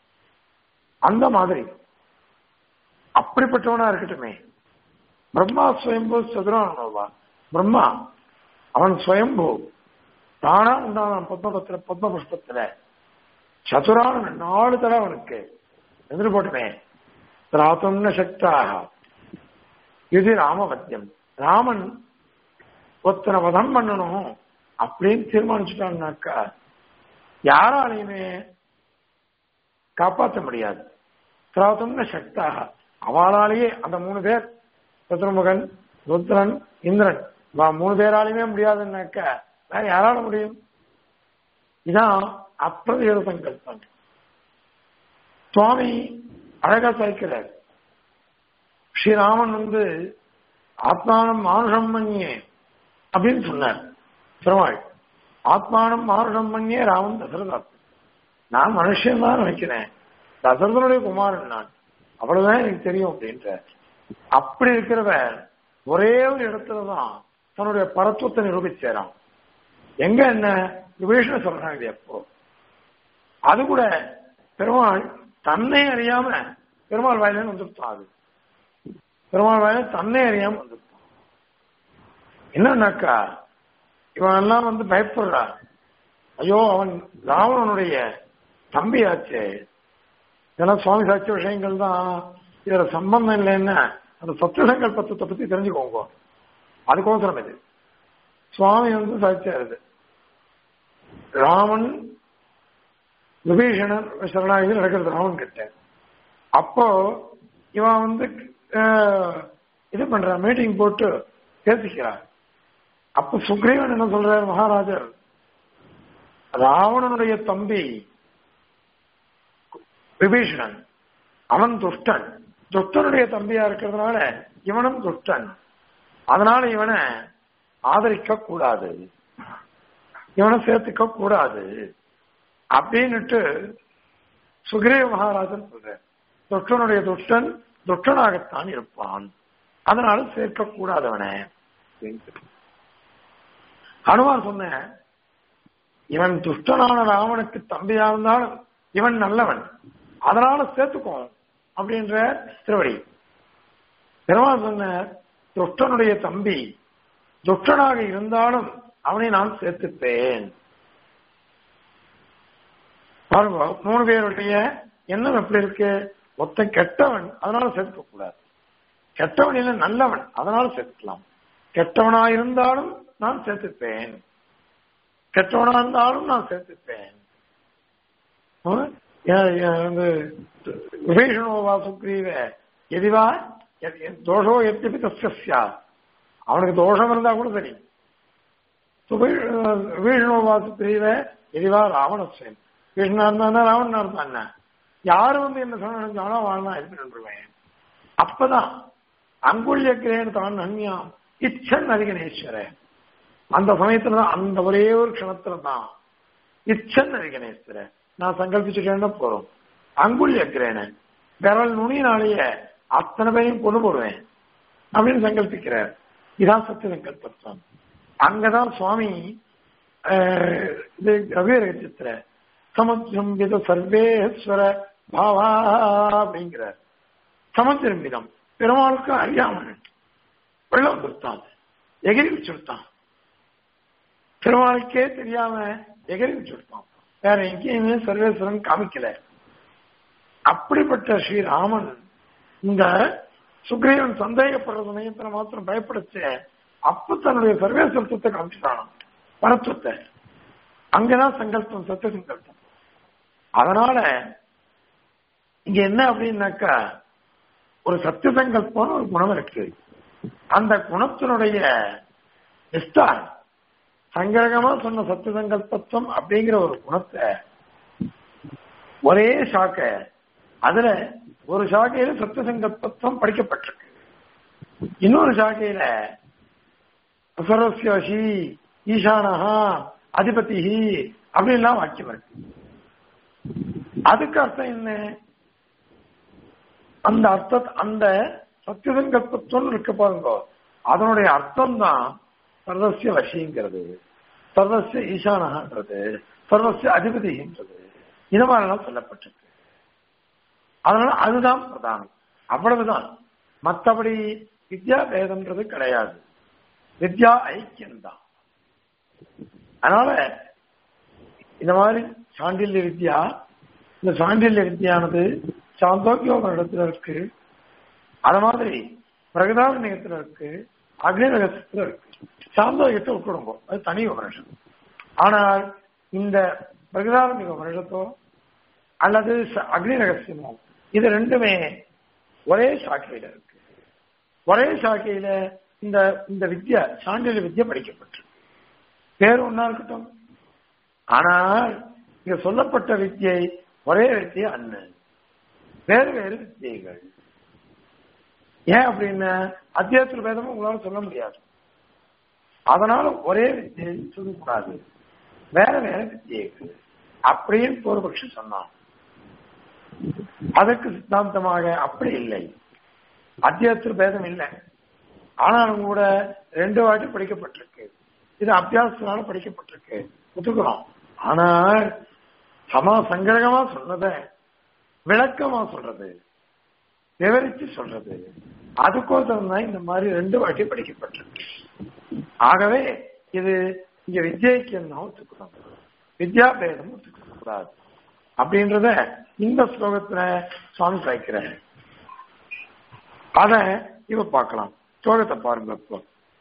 அந்த மாதிரி அப்படிப்பட்டவனா இருக்கட்டுமே பிரம்மா சுயம்பு சதுரானவா பிரம்மா அவன் சுயம்பு தானா உண்டான பத்மபத்திர பத்ம புஷ்பத்துல சதுரான நாலு தடவை அவனுக்கு எதிர் போட்டுமே திராத்தம்ன சக்தாக இது ராமவத்தியம் ராமன் ஒத்தனை வதம் பண்ணணும் அப்படின்னு தீர்மானிச்சுட்டான்னாக்கா யாராலையுமே காப்பாற்ற முடியாது திராத்தம்ன சக்தாக அவளாலேயே அந்த மூணு பேர் சத்ருமுகன் ருத்ரன் இந்திரன் வா மூணு பேராலையுமே முடியாதுன்னாக்க வேற யாரால முடியும் இதான் அப்பிரதியோக சங்கல்பம் சுவாமி அழகா சாய்க்கிறார் ஸ்ரீராமன் வந்து ஆத்மானம் மானுஷம் மன்னியே அப்படின்னு சொன்னார் பெருமாள் ஆத்மானம் மானுஷம் மன்னியே ராமன் தசரதாத் நான் மனுஷன் தான் நினைக்கிறேன் தசரதனுடைய குமாரன் நான் அவ்வளவுதான் எனக்கு தெரியும் அப்படின்ற அப்படி இருக்கிறவன் ஒரே ஒரு இடத்துலதான் தன்னுடைய பரத்துவத்தை நிரூபிச்சேரான் எங்க என்ன விபீஷண சொல்றாங்க இது எப்போ அது கூட பெருமாள் தன்னை அறியாம பெருமாள் வாயில வந்துருத்தான் அது பெருமாள் வாயில தன்னை அறியாம வந்துருத்தான் என்னன்னாக்கா இவன் எல்லாம் வந்து பயப்படுறா ஐயோ அவன் ராவணனுடைய தம்பியாச்சே இதெல்லாம் சுவாமி சாட்சிய விஷயங்கள் தான் இதுல சம்பந்தம் இல்லைன்னா அந்த சத்திய சங்கல்பத்தை பத்தி தெரிஞ்சுக்கோங்க அதுக்கோசரம் இது சுவாமி வந்து சாட்சியாருது ராமன் விபீஷணன் சரணாகதி நடக்கிறது ராமன் கிட்ட அப்போ இவன் வந்து அஹ், இது பண்றான் மீட்டிங் போட்டு பேசிக்கிறான் அப்ப சுக்ரீவன் என்ன சொல்றார் மகாராஜர் ராவணனுடைய தம்பி விபீஷணன் அவன் துஷ்டன் துஷ்டனுடைய தம்பியா இருக்கிறதுனால இவனும் துஷ்டன் அதனால இவனை ஆதரிக்க கூடாது இவனை சேர்த்துக்க கூடாது அப்படின்னுட்டு சுக்ரீவ மகாராஜன் சொல்ற துஷ்டனுடைய துஷ்டன் துஷ்டனாகத்தான் இருப்பான் அதனால சேர்க்க கூடாதவனே அப்படின்ட்டு. ஹனுமான் சொன்ன இவன் துஷ்டனான ராவனுக்கு தம்பியா இருந்தாலும் இவன் நல்லவன் அதனால சேர்த்துக்கோ அப்படின்ற திருவடி பெருமாள் சொன்ன துஷ்டனுடைய தம்பி துஷ்டனாக இருந்தாலும் அவனை நான் சேர்த்துப்பேன் பாருங்க மூணு பேருடைய எண்ணம் எப்படி இருக்கு ஒத்த கெட்டவன் அதனால சேர்த்துக்க கூடாது கெட்டவன் இல்லை நல்லவன் அதனால சேர்த்துக்கலாம் கெட்டவனா இருந்தாலும் நான் சேர்த்துப்பேன் கெட்டவனா இருந்தாலும் நான் சேர்த்துப்பேன் ஆ? ஏ- ஏ- வந்து விபீஷணோவா சுக்ரீவ எதிவா எ- எ- தோஷோ எத்தியபி தஸ்யா அவனுக்கு தோஷம் இருந்தா கூட சரி சுபீ- விபீஷணோவா சுக்ரீவ எதிவா ராவணஸ்வன் கிருஷ்ணா இருந்தா ராவணனா இருந்தா யாரு வந்து என்ன சொன்ன நினைச்சாலும் அவன் தான் இருந்துருவேன் அப்பதான் அங்குள்ய கிரேன் தான் நன்யாம் இச்சன் அதிகணேஸ்வர அந்த சமயத்துல தான் அந்த ஒரே ஒரு க்ஷணத்துல தான் இச்சன் அதிகணேஸ்வர நான் சங்கல்பிச்சுட்டேன்னா போறோம் அங்குள்ய கிரேன விரல் நுனினாலேயே அத்தனை பேரையும் கொண்டு போடுவேன் அப்படின்னு சங்கல்பிக்கிறார் இதான் சத்திய சங்கல்பத்வம் அங்கதான் சுவாமி ஆஹ், இது ரவிரகத்துல சமுத்திரம் வித சர்வேஸ்வர பாவா அப்படிங்கிறார் சமுத்திரம் விதம் பெருமாளுக்கு அறியாமல் வெள்ளம் வந்துருத்தான் எகிரி வச்சுட்டான் பெருமாளுக்கே தெரியாம எகிரி வச்சுட்டான் வேற எங்கேயுமே சர்வேஸ்வரன் காமிக்கல அப்படிப்பட்ட ஸ்ரீராமன் இந்த சுக்ரீவன் சந்தேகப்படுற சமயத்துல மாத்திரம் பயப்படுச்சு அப்ப தன்னுடைய சர்வேஸ்வரத்துவத்தை காமிச்சிட்டான் பரத்துவத்தை அங்கதான் சங்கல்பம் சத்திய சங்கல்பம் அதனால இங்க என்ன அப்படின்னாக்கா ஒரு சத்திய சங்கல்பம்னு ஒரு குணம் இருக்கு அந்த குணத்தினுடைய விஸ்தாரம் சங்கிரகமா சொன்ன சத்திய சங்கல்பத்துவம் அப்படிங்கிற ஒரு குணத்தை ஒரே சாக்கை அதுல ஒரு சாக்கையில சத்திய சங்கல்பத்துவம் படிக்கப்பட்டிருக்கு இன்னொரு சாக்கையில சர்வசியவசி ஈசானஹா அதிபதி அப்படின்லாம் வாக்கியம் இருக்கு அதுக்கு அர்த்தம் என்ன அந்த அர்த்த அந்த சத்தியசங்கல்பத்துவம் இருக்கு பாருங்க அதனுடைய அர்த்தம் தான் சர்வசிய வசிங்கிறது சர்வசிய ஈசானகான்றது சர்வசிய அதிபதின்றது இது மாதிரிலாம் சொல்லப்பட்டிருக்கு அதனால அதுதான் பிரதானம் அவ்வளவுதான் மற்றபடி வித்யா பேதம்ன்றது கிடையாது வித்யா ஐக்கியம்தான் அதனால இந்த மாதிரி சாண்டில்ய வித்யா இந்த சாண்டில்ய வித்யானது சாந்தோக்கியோக இடத்துல இருக்கு அது மாதிரி பிரகதாரண்யத்துல இருக்கு அக்னி ரகசியத்துல இருக்கு சாந்தோக்கியத்தை விட்டுடுங்க அது தனி உபனிஷம் ஆனால் இந்த பிரகதாரண்ய உபனிஷத்தோ அல்லது ச- அக்னி ரகசியமோ இது ரெண்டுமே ஒரே சாக்கையில இருக்கு ஒரே சாக்கையில இந்த இந்த வித்யா சாண்டில்ய வித்யா படிக்கப்பட்டிருக்கு பேர் ஒன்னா இருக்கட்டும் ஆனால் இங்க சொல்லப்பட்ட வித்தியை ஒரே வித்தியை அண்ணன் வேறு வேறு வித்தியைகள் ஏன் அப்படின்னா அத்தியாயத்தில் பேதமும் உங்களால சொல்ல முடியாது அதனால ஒரே வித்தியை சொல்லக்கூடாது வேற வேற வித்தியைகள் அப்படின்னு பூர்வபக்ஷி சொன்னான் அதற்கு சித்தாந்தமாக அப்படி இல்லை அத்தியாயத்தில் பேதம் இல்லை ஆனாலும் கூட ரெண்டு வாட்டி படிக்கப்பட்டிருக்கு இது அபியாசத்தினால படிக்கப்பட்டிருக்கு ஒத்துக்கிறோம் ஆனால் சமா சங்கிரகமா சொன்னத விளக்கமா சொல்றது விவரிச்சு சொல்றது அதுக்கோசரம் தான் இந்த மாதிரி ரெண்டு வாட்டி படிக்கப்பட்டிருக்கு ஆகவே இது இங்க வித்யைக்கு என்ன ஒத்துக்கிறோம் வித்யாபேதம் ஒத்துக்க கூடாது அப்படின்றத இந்த ஸ்லோகத்துல சுவாமி சாய்க்கிறார் அத இப்ப பார்க்கலாம் ஸ்லோகத்தை பாருங்க இப்போ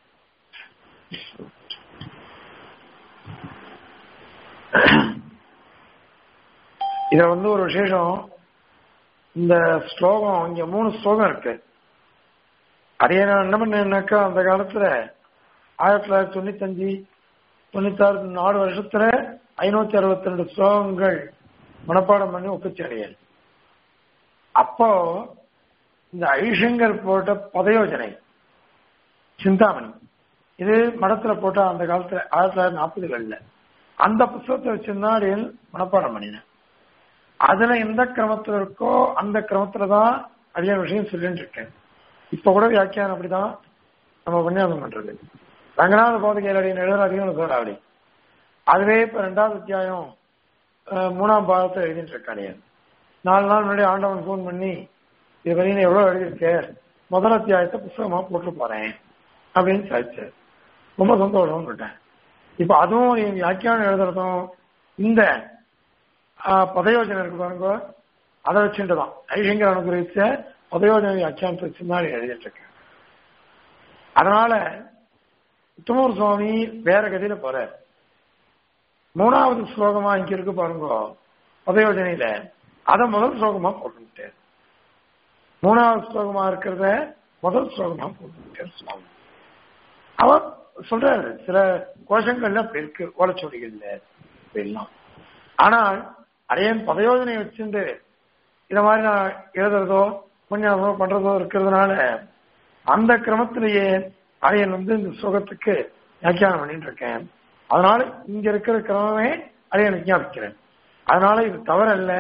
இதுல வந்து ஒரு விசேஷம் இந்த ஸ்லோகம் இங்க மூணு ஸ்லோகம் இருக்கு அதையே நான் என்ன பண்ணேன்னாக்கா அந்த காலத்துல ஆயிரத்தி தொள்ளாயிரத்தி தொண்ணூத்தஞ்சு தொண்ணூத்தாறு நாலு வருஷத்துல ஐநூத்தி அறுபத்தி ரெண்டு ஸ்லோகங்கள் மனப்பாடம் பண்ணி ஒப்பிச்சு அடையல் அப்போ இந்த ஐஷங்கர் போட்ட பதயோஜனை சிந்தாமணி இது மடத்துல போட்ட அந்த காலத்துல ஆயிரத்தி தொள்ளாயிரத்தி நாற்பதுகள்ல அந்த புத்தகத்தை வச்சிருந்தா அடியல் மனப்பாடம் பண்ணினேன் அதுல எந்த கிரமத்துல இருக்கோ அந்த கிரமத்துல தான் அடியார் விஷயம் சொல்லிட்டு இருக்கேன் இப்ப கூட வியாக்கியானம் அப்படிதான் நம்ம பன்னியாசம் பண்றது ரங்கநாத போதகையில் அடியின் எழுதுற அதிகம் சோறாவடி அதுவே இப்ப ரெண்டாவது அத்தியாயம் அஹ், மூணாம் பாகத்தை எழுதிட்டு இருக்க அடியார் நாலு நாள் முன்னாடி ஆண்டவன் ஃபோன் பண்ணி இது வரையும் எவ்வளவு எழுதியிருக்க முதல் அத்தியாயத்தை புஸ்தகமா போட்டு போறேன் அப்படின்னு சாதிச்சார் ரொம்ப சந்தோஷம் விட்டேன் இப்ப அதுவும் என் வியாக்கியானம் எழுதுறதும் இந்த ஆஹ், பதயோஜனை இருக்கு பாருங்க அதை வச்சுட்டு தான் ஐஷங்கர் அனுகிரகிச்ச பதயோஜனை வியாக்கியானத்தை வச்சு தான் எழுதிட்டு இருக்கேன் அதனால உத்தமூர் சுவாமி வேற கதையில போறார் மூணாவது ஸ்லோகமா இங்க இருக்கு பாருங்க பதயோஜனையில அத முதல் ஸ்லோகமா போட்டுட்டார் மூணாவது ஸ்லோகமா இருக்கிறத முதல் ஸ்லோகமா போட்டுட்டார் சுவாமி அவர் சொல்றாரு சில கோஷங்கள்ல அப்படி இருக்கு ஓலச்சொடிகள்ல அப்படிலாம் ஆனால் அடையன் பதயோஜனை வச்சுட்டு இத மாதிரி நான் எழுதுறதோ கொஞ்சம் பண்றதோ இருக்கிறதுனால அந்த கிரமத்திலேயே அடையன் வந்து இந்த சுகத்துக்கு வியாக்கியானம் பண்ணிட்டு இருக்கேன் அதனால இங்க இருக்கிற கிரமமே அடையன் விஞ்ஞாபிக்கிறேன் அதனால இது தவறல்ல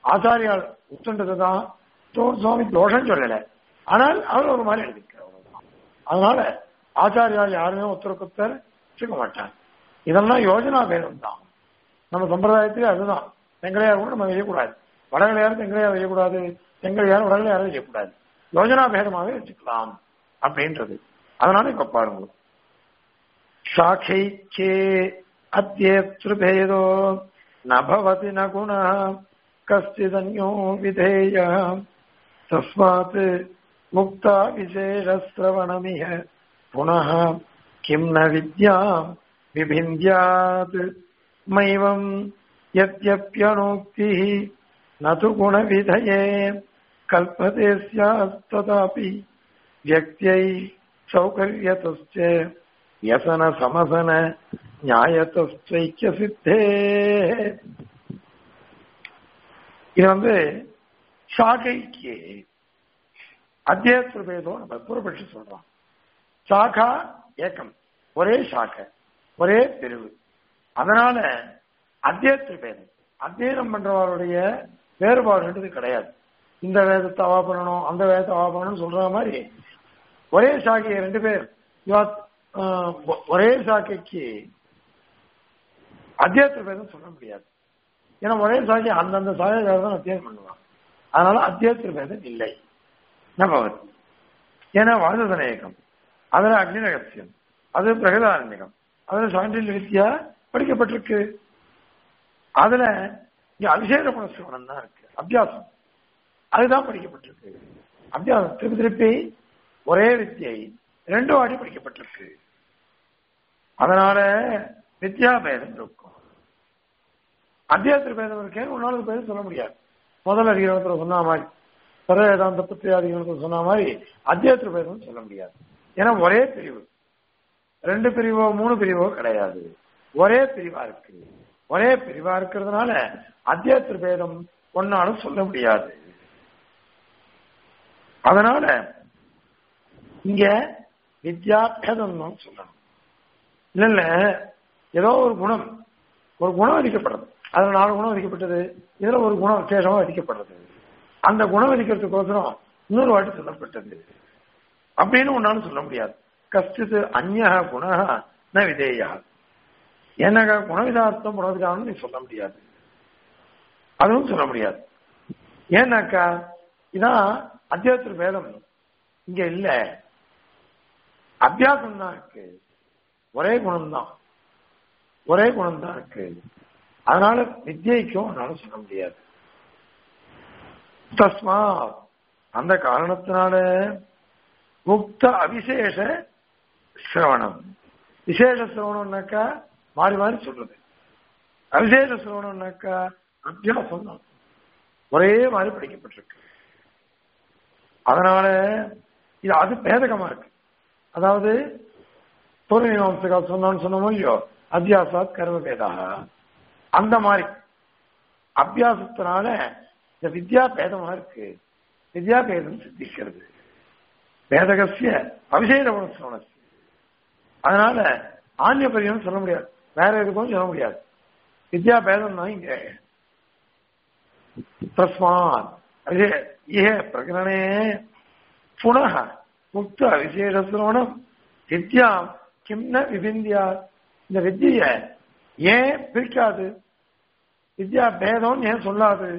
ஆச்சாரியால் உத்துண்டதுதான் தோ- சுவாமி தோஷம் சொல்லல ஆனால் அவர் ஒரு மாதிரி எழுதிக்கிறார் அவ்வளவுதான். அதனால ஆச்சாரியால் யாருமே ஒருத்தருக்கொத்தர் வச்சுக்க மாட்டாங்க இதெல்லாம் யோஜனா பேதம் தான் நம்ம சம்பிரதாயத்திலே அதுதான் செங்கலையார் கூட நம்ம செய்யக்கூடாது வடகலையாரும் செங்கலையார் செய்யக்கூடாது செங்கலையாரும் வடகலையாரும் செய்யக்கூடாது யோஜனா பேதமாகவே வச்சுக்கலாம் அப்படின்றது அதனால இப்ப பாருங்க சாக்கைக்கே அத்தியேத்ருபேதோ நபவதி ந குண கஸ்திதன்யோ விதேய தஸ்மாத் முக்தா விசேஷஸ்ரவணமிக புனः किं न विद्याम् विभिन्द्यात् मैवम् यद्यप्यनोक्तिः न तु गुणविधये कल्पते स्यात्तथापि व्यक्त्यै सौकर्यतश्च व्यसनसमसन ஞாயத்தஸ்தைக்கிய இது வந்து சாகைக்கு அத்தியத்திர பேதம் நம்ம பூர்வபட்சி சொல்றோம் சாகா ஏக்கம் ஒரே சாக்கை ஒரே பிரிவு அதனால அத்தியத்திர பேதம் அத்தியனம் பண்றவருடைய வேறுபாடுன்றது கிடையாது இந்த வேதத்தை அவா பண்ணணும் அந்த வேதத்தை அவா பண்ணணும்னு சொல்ற மாதிரி ஒரே சாக்கையை ரெண்டு பேர் இவா- ஆஹ் ஒ- ஒரே சாக்கைக்கு அத்தியத்திர பேதம் சொல்ல முடியாது ஏன்னா ஒரே சாக்கை அந்தந்த சாகைக்காக தான் அத்தியாயம் பண்ணுவான் அதனால அத்தியத்திர பேதம் இல்லை நபவத் ஏன்னா வாததனேகம் அதுல அக்னி ரகசியம் அது பிரகதாரண்யகம் அதுல சான்றில் வித்யா படிக்கப்பட்டிருக்கு அதுல இங்க அபிஷேக புனஸ்கரணம் தான் இருக்கு அபியாசம் அதுதான் படிக்கப்பட்டிருக்கு அபியாசம் திருப்பி திருப்பி ஒரே வித்தியை ரெண்டு வாட்டி படிக்கப்பட்டிருக்கு அதனால வித்யா பேதம் இருக்கும் அத்தியாயத்திற்கு பேதம் இருக்கேன் உன்னால பேதம் சொல்ல முடியாது முதல் அதிகாரத்தில் சொன்ன மாதிரி சர வேதாந்த பத்திரி அதிகாரத்தில் சொன்ன மாதிரி அத்தியாயத்திற்கு பேதம் சொல்ல முடியாது ஏன்னா ஒரே பிரிவு ரெண்டு பிரிவோ மூணு பிரிவோ கிடையாது ஒரே பிரிவா இருக்கு ஒரே பிரிவா இருக்கிறதுனால அத்தியாயத்திற்கு பேதம் ஒன்னாலும் சொல்ல முடியாது அதனால இங்க வித்யாபேதம் தான் சொல்லணும் இல்ல இல்ல ஏதோ ஒரு குணம் ஒரு குணம் விதிக்கப்படுறது அதுல நாலு குணம் விதிக்கப்பட்டது இதுல ஒரு குணம் விசேஷமா விதிக்கப்படுறது அந்த குணம் விதிக்கிறதுக்கோசரம் இன்னொரு வாட்டி சொல்லப்பட்டது அப்படின்னு ஒன்னாலும் சொல்ல முடியாது கஷ்டித்து அந்நிய குண ந விதேயா என்னங்க குணவிதார்த்தம் குணவிதானம் நீ சொல்ல முடியாது அதுவும் சொல்ல முடியாது ஏன்னாக்கா இதான் அத்தியாயத்தில் வேதம் இங்க இல்ல அபியாசம் தான் இருக்கு ஒரே குணம் தான் ஒரே குணம் தான் இருக்கு அதனால வித்யைக்கும் அதனால சொல்ல முடியாது தஸ்மா அந்த காரணத்தினால முக்த அவிசேஷ சிரவணம் விசேஷ சிரவணம்னாக்கா மாறி மாறி சொல்றது அவிசேஷ சிரவணம்னாக்கா அத்தியாசம் தான் ஒரே மாதிரி படிக்கப்பட்டிருக்கு அதனால இது அது பேதகமா இருக்கு அதாவது பூர்வீமாம்சகா சொன்னான்னு சொன்னோமோ இல்லையோ அத்தியாசாத் கர்ம பேதா அந்த மாதிரி அபியாசத்தினால இந்த வித்யா பேதமா இருக்கு வித்யா பேதம் சித்திக்கிறது வேதகசிய அபிஷேக குணசிரவணம் அதனால ஆன்ய பரியம் சொல்ல முடியாது வேற எதுக்கும் சொல்ல முடியாது வித்யா பேதம் தான் இங்க தஸ்மாத் இஹ பிரகரணே புனः முக்த விசேஷசிரவணம் வித்யா கிம்ன விபிந்தியா இந்த வித்திய ஏன் பிரிக்காது வித்யா பேதம் ஏன் சொல்லாது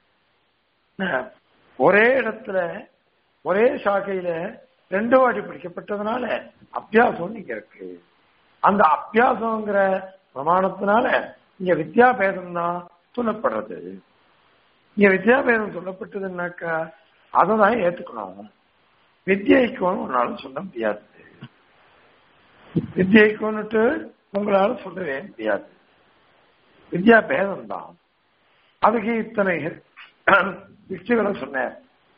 ஒரே இடத்துல ஒரே சாக்கையில ரெண்டு வாட்டி பிடிக்கப்பட்டதுனால அபியாசம் இங்க இருக்கு அந்த அபியாசங்கிற பிரமாணத்தினால இங்க வித்யா பேதம் தான் சொல்லப்படுறது இங்க வித்யா பேதம் சொல்லப்பட்டதுன்னாக்கா அதை தான் ஏத்துக்கணும் வித்யைக்கும் உன்னால சொல்ல முடியாது வித்யைக்கும்னுட்டு உங்களால சொல்லவே முடியாது வித்யா பேதம் தான் அதுக்கு இத்தனை யுக்திகளை சொன்னார்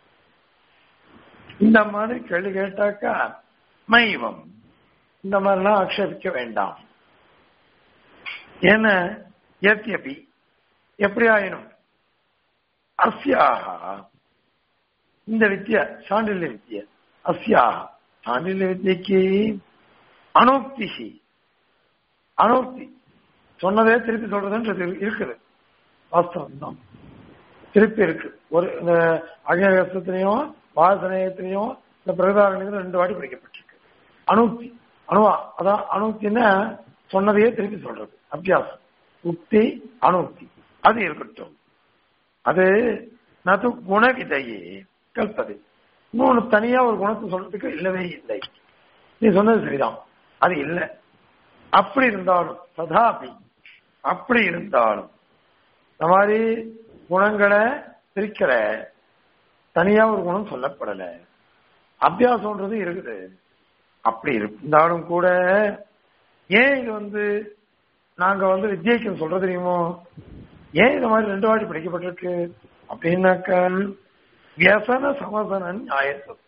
இந்த மாதிரி கேள்வி கேட்டாக்கா மைவம் இந்த மாதிரிலாம் ஆக்ஷேபிக்க வேண்டாம் ஏன்னா எத்யபி எப்படி ஆயினும் அஸ்யாக இந்த வித்யா சாண்டில்ய வித்யா அஸ்யாக சாண்டில்ய வித்யக்கு அனோக்திசி அனோக்தி சொன்னதே திருப்பி சொல்றதுன்றது இருக்குது வாஸ்தவம் தான் திருப்பி இருக்கு ஒரு இந்த அக்னியகத்திலையும் வாசனயத்திலையும் இந்த பிரகதாரணியத்திலும் ரெண்டு வாட்டி படிக்கப்பட்டிருக்கு அனுக்தி அணுவா அதான் அனுக்தின்னா சொன்னதையே திருப்பி சொல்றது அபியாசம் உக்தி அனுக்தி அது இருக்கட்டும் அது நது குணவிதையே கல்பது இன்னொன்னு தனியா ஒரு குணத்தை சொல்றதுக்கு இல்லவே இல்லை நீ சொன்னது சரிதான் அது இல்லை அப்படி இருந்தாலும் ததாபி அப்படி இருந்தாலும் இந்த மாதிரி குணங்களை பிரிக்கிற தனியா ஒரு குணம் சொல்லப்படல அபியாசம்ன்றது இருக்குது அப்படி இருந்தாலும் கூட ஏன் இது வந்து நாங்க வந்து வித்யைக்கு சொல்றது தெரியுமோ ஏன் இந்த மாதிரி ரெண்டு வாட்டி படிக்கப்பட்டிருக்கு அப்படின்னாக்க வியசன சமசனன் நியாயத்தம்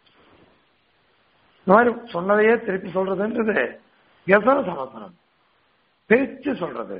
இந்த மாதிரி சொன்னதையே திருப்பி சொல்றதுன்றது வியசன சமசனம் பிரிச்சு சொல்றது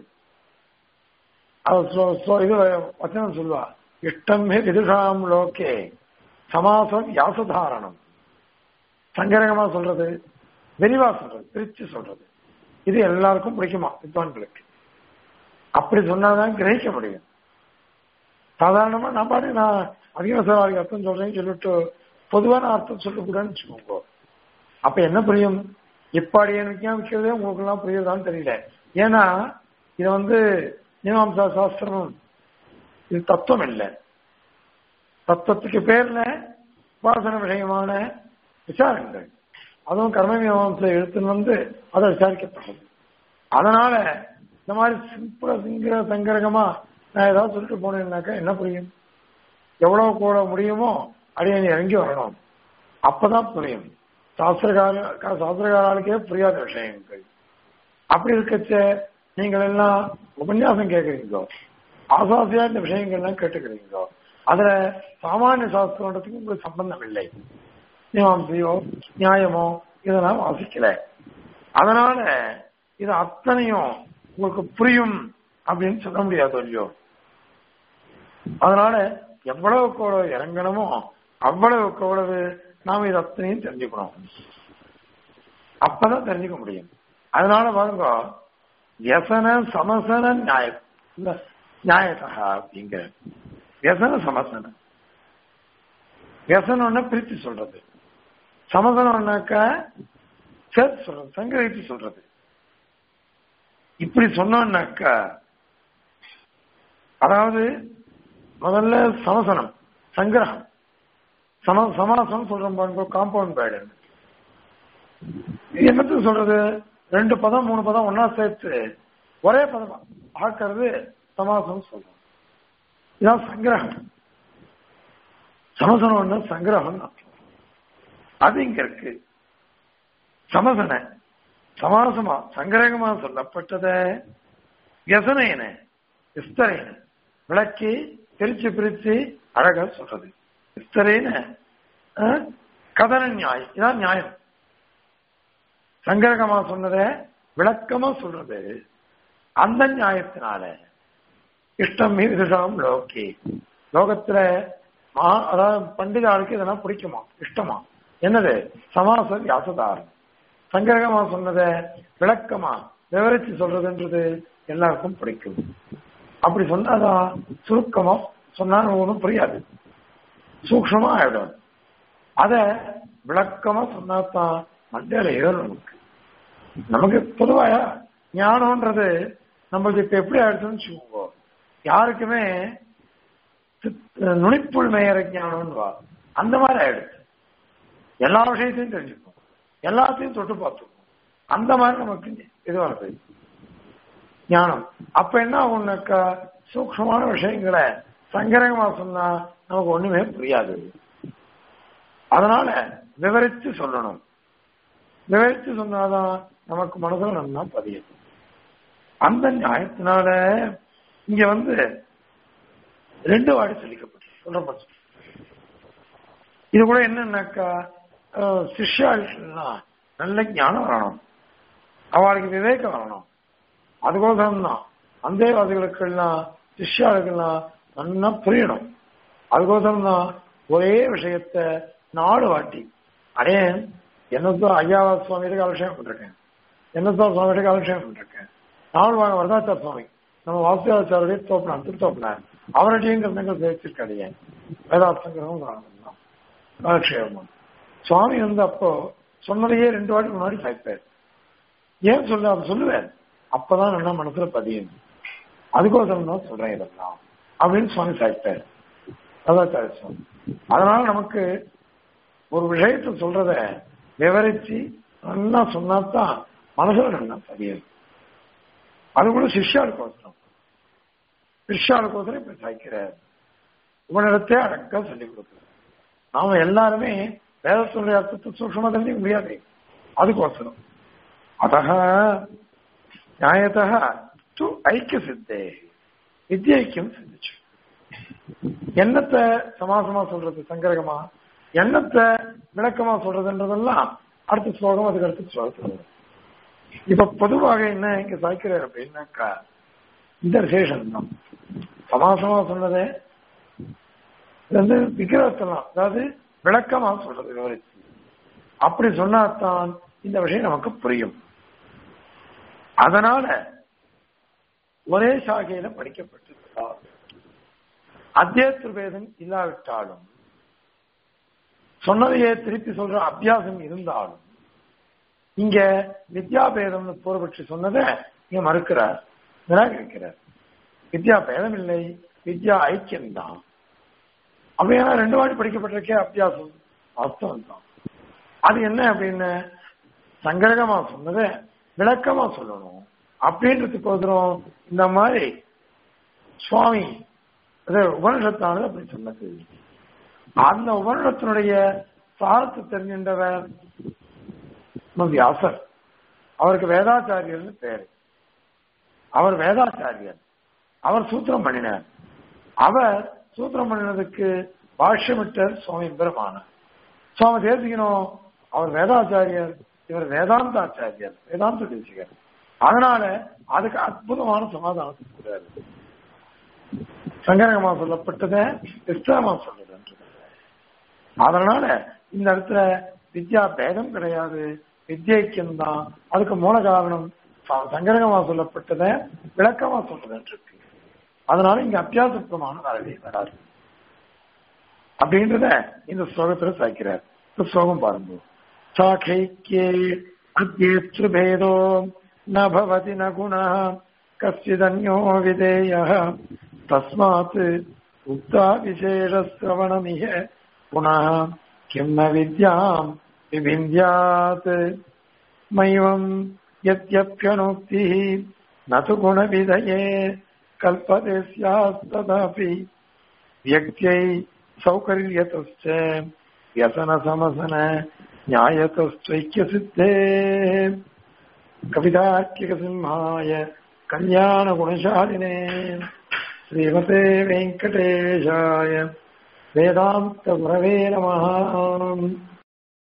அது சொ- சொ- இது வச்சனம் சொல்லுவா இஷ்டம் மே விதுஷாம் லோகே சமாசம் யாசதாரணம் சங்கரகமா சொல்றது விரிவா சொல்றது பிரிச்சு சொல்றது இது எல்லாருக்கும் பிடிக்குமா வித்வான்களுக்கு அப்படி சொன்னாதான் கிரகிக்க முடியும் சாதாரணமா நான் பாரு நான் அதிகமசாரிக்கு அர்த்தம் சொல்றேன்னு சொல்லிட்டு பொதுவான அர்த்தம் சொல்லக்கூடாதுன்னு வச்சுக்கோங்க அப்ப என்ன புரியும் இப்பாடி எனக்கு விற்கிறதே உங்களுக்கு எல்லாம் புரியுதான்னு தெரியல ஏன்னா இது வந்து மீமாம்சா சாஸ்திரம் இது தத்துவம் இல்லை தத்துவத்துக்கு பேர்ல உபாசன விஷயமான விசாரங்கள் அதுவும் கர்ம மீமாம்சை எடுத்துன்னு வந்து அதை விசாரிக்கப்படுறது அதனால இந்த மாதிரி சிம்பிள சிங்கிர சங்கரகமா நான் ஏதாவது சொல்லிட்டு போனேன்னாக்கா என்ன புரியும் எவ்வளவு கூட முடியுமோ அடியணி இறங்கி வரணும் அப்பதான் புரியும் சாஸ்திரகார சாஸ்திரகாராளுக்கே புரியாத விஷயங்கள் அப்படி இருக்கச்ச நீங்கள் எல்லாம் உபன்யாசம் கேட்குறீங்களோ ஆசாசியா இந்த விஷயங்கள்லாம் கேட்டுக்கிறீங்களோ அதுல சாமானிய சாஸ்திரத்துக்கு உங்களுக்கு சம்பந்தம் இல்லை மீமாம்சையோ நியாயமோ இதெல்லாம் வாசிக்கல அதனால இது அத்தனையும் உங்களுக்கு புரியும் அப்படின்னு சொல்ல முடியாது இல்லையோ அதனால எவ்வளவுக்கு எவ்வளவு இறங்கணுமோ அவ்வளவுக்கு அவ்வளவு நாம இது அத்தனையும் தெரிஞ்சுக்கணும் அப்பதான் தெரிஞ்சுக்க முடியும் அதனால பாருங்க வியசன சமசன நியாய இல்ல, நியாயத்தா அப்படிங்கிற வியசன சமசன வியசனம்னா பிரித்து சொல்றது சமசனம்னாக்கா சேர்த்து சொல்றது சங்கிரகித்து சொல்றது இப்படி சொன்னோம்னாக்கா அதாவது முதல்ல சமசனம் சங்கிரகம் சம சமாசம் சொல்றோம் பாருங்க காம்பவுண்ட் பேடு இது என்னத்துக்கு சொல்றது ரெண்டு பதம் மூணு பதம் ஒன்னா சேர்த்து ஒரே பதமா ஆக்கிறது சமாசம் சொல்றோம் இதான் சங்கிரகம் சமசனம்னா சங்கிரகம் அது இங்க இருக்கு சமசன சமாசமா சங்கிரகமா சொல்லப்பட்டத வியசனையன விஸ்தரையன விளக்கி பிரிச்சு பிரிச்சு அழகா சொல்றது விஸ்தரையன அஹ், கதன நியாயம் இதான் நியாயம் சங்கிரகமா சொன்னத விளக்கமா சொல்றது அந்த நியாயத்தினால இஷ்டம் விதுஷாம் லோகே லோகத்துல மா- அதாவது பண்டித ஆளுக்கு இதெல்லாம் பிடிக்குமா இஷ்டமா என்னது சமாச வியாசதாரம் சங்கிரகமா சொன்னதை விளக்கமா விவரிச்சு சொல்றதுன்றது எல்லாருக்கும் பிடிக்கும் அப்படி சொன்னாதான் சுருக்கமா சொன்னா ஒன்றும் புரியாது சூக்ஷமா ஆயிடும் அத விளக்கமா சொன்னாதான் மண்டையில ஏறும் நமக்கு நமக்கு பொதுவா ஞானம்ன்றது நம்மளுக்கு இப்ப எப்படி ஆயிடுச்சுன்னு வச்சுக்கோங்க யாருக்குமே சித்- நுனிப்புள் மேயற ஞானம்னு வா அந்த மாதிரி ஆயிடுச்சு எல்லா விஷயத்தையும் தெரிஞ்சுக்கணும் எல்லாத்தையும் தொட்டு பார்த்துக்கணும் அந்த மாதிரி நமக்கு இது வருது ஞானம் அப்ப என்ன ஆகும்னாக்கா சூக்ஷமான விஷயங்களை சங்கரகமா சொன்னா நமக்கு ஒண்ணுமே புரியாது அதனால விவரித்து சொல்லணும் விவரித்து சொன்னாதான் நமக்கு மனசுல நல்லா பதியும் அந்த நியாயத்தினால இங்க வந்து ரெண்டு வாடி சொல்லிக்கப்பட்டு சொல்லப்பட்டு இது கூட என்னன்னாக்கா அஹ், சிஷ்யாளுக்கெல்லாம் நல்ல ஞானம் வரணும் அவளுக்கு விவேகம் வரணும் அதுக்கோசரம் தான் அந்தேவாதிகளுக்கெல்லாம் சிஷ்யாளுக்கெல்லாம் நல்லா புரியணும் அதுக்கோசரம் தான் ஒரே விஷயத்த நாலு வாட்டி அடே என்னத்தான் ஐயாவா சுவாமிகிட்ட காலட்சேபம் பண்ணிருக்கேன் என்னத்தான் சுவாமிகிட்ட காலட்சேபம் பண்ணிருக்கேன் நாலு வாங்க வரதாச்சார் சுவாமி நம்ம வாசுதேவாச்சாரிய தோப்பினார் திருத்தோப்பினார் அவர்கிட்டையும் கிரந்தங்கள் சேர்த்திருக்காடியே வேதார்த்தங்கிறதும் காலட்சேபம் சுவாமி வந்து அப்போ சொன்னதையே ரெண்டு வாட்டி முன்னாடி சாய்ப்பார் ஏன் சொல்ல அதை சொல்லுவேன் அப்பதான் நல்லா மனசுல பதியும் அதுக்கோசரம் தான் சொல்றேன் இதெல்லாம் அப்படின்னு சுவாமி சாய்ப்பார் அதான் சுவாமி அதனால நமக்கு ஒரு விஷயத்த சொல்றத விவரிச்சு நல்லா சொன்னாதான் மனசுல நல்லா பதியும் அது கூட சிஷ்யாளுக்கோசரம் சிஷ்யாளுக்கோசரம் இப்ப சாய்க்கிறார் உங்களிடத்தே அடக்க சொல்லிக் கொடுக்குறார் நாம எல்லாருமே வேதத்துடைய அர்த்தத்தை சூக்ஷமா தெரிஞ்சுக்க முடியாது அதுக்கோசரம் அதக நியாயத து ஐக்கிய சித்தே வித்யைக்கியம் சிந்திச்சு என்னத்தை சமாசமா சொல்றது சங்கரகமா என்னத்தை விளக்கமா சொல்றதுன்றதெல்லாம் அடுத்த ஸ்லோகம் அதுக்கு அடுத்த ஸ்லோகத்தில் வரும் இப்ப பொதுவாக என்ன இங்க சாய்க்கிறார் அப்படின்னாக்கா இந்த விசேஷம் தான் சமாசமா சொன்னதே இது வந்து விக்கிரகத்தெல்லாம் அதாவது விளக்கமா சொல்றது விவரிச்சு அப்படி சொன்னாதான் இந்த விஷயம் நமக்கு புரியும் அதனால ஒரே சாகையில படிக்கப்பட்டிருக்கிறார் அத்தியத்துவேதம் இல்லாவிட்டாலும் சொன்னதையே திருப்பி சொல்ற அபியாசம் இருந்தாலும் இங்க வித்யாபேதம்னு பூர்வபட்சி சொன்னதை இங்க மறுக்கிறார் நிராகரிக்கிறார் வித்யா பேதம் இல்லை வித்யா ஐக்கியம்தான் அப்படின்னா ரெண்டு வாட்டி படிக்கப்பட்டிருக்கே அபியாசம் அர்த்தம் தான் அது என்ன அப்படின்னு சங்கிரகமா சொன்னதை விளக்கமா சொல்லணும் அப்படின்றதுக்கோசரம் இந்த மாதிரி சுவாமி உபனிஷத்தானது அப்படி சொன்னது அந்த உபனிஷத்தினுடைய சாரத்தை தெரிஞ்சின்றவர் வியாசர் அவருக்கு வேதாச்சாரியர்னு பேரு அவர் வேதாச்சாரியர் அவர் சூத்திரம் பண்ணினார் அவர் சூத்திரம் பண்ணினதுக்கு பாஷ்யமிட்டர் சுவாமி பெருமானார் சுவாமி தேசிக்கணும் அவர் வேதாச்சாரியர் இவர் வேதாந்தாச்சாரியர் வேதாந்த தேசிகர் அதனால அதுக்கு அற்புதமான சமாதானத்தை கொடுக்கிறாரு சங்கரகமா சொல்லப்பட்டதை விஸ்தாரமா சொல்றது அதனால இந்த இடத்துல வித்யா பேதம் கிடையாது வித்யைக்கியம் தான் அதுக்கு மூல காரணம் சங்கரகமா சொல்லப்பட்டதை விளக்கமா சொல்றது இருக்கு அதனால இங்க அத்தியாசமான வரவே வராது அப்படின்றத இந்த ஸ்லோகத்துல சாய்க்கிறார் இந்த ஸ்லோகம் பாருங்க சாக்கைக்கே அத்தியேத்ருபேதோ ந பவதி ந குண கச்சிதன்யோ விதேய தஸ்மாத் உக்தா விசேஷஸ்ரவணமிக புனः किं न विद्याम् विभिन्द्यात् मैवम् यद्यप्यनोक्तिः न तु गुणविधये कल्पते स्यास्तथापि व्यक्त्यै सौकर्यतश्च व्यसनसमसन न्यायतश्चैक्यसिद्धे कवितार्किकसिंहाय कल्याणगुणशालिने श्रीमते वेङ्कटेशाय वेदान्तगुरवे नमः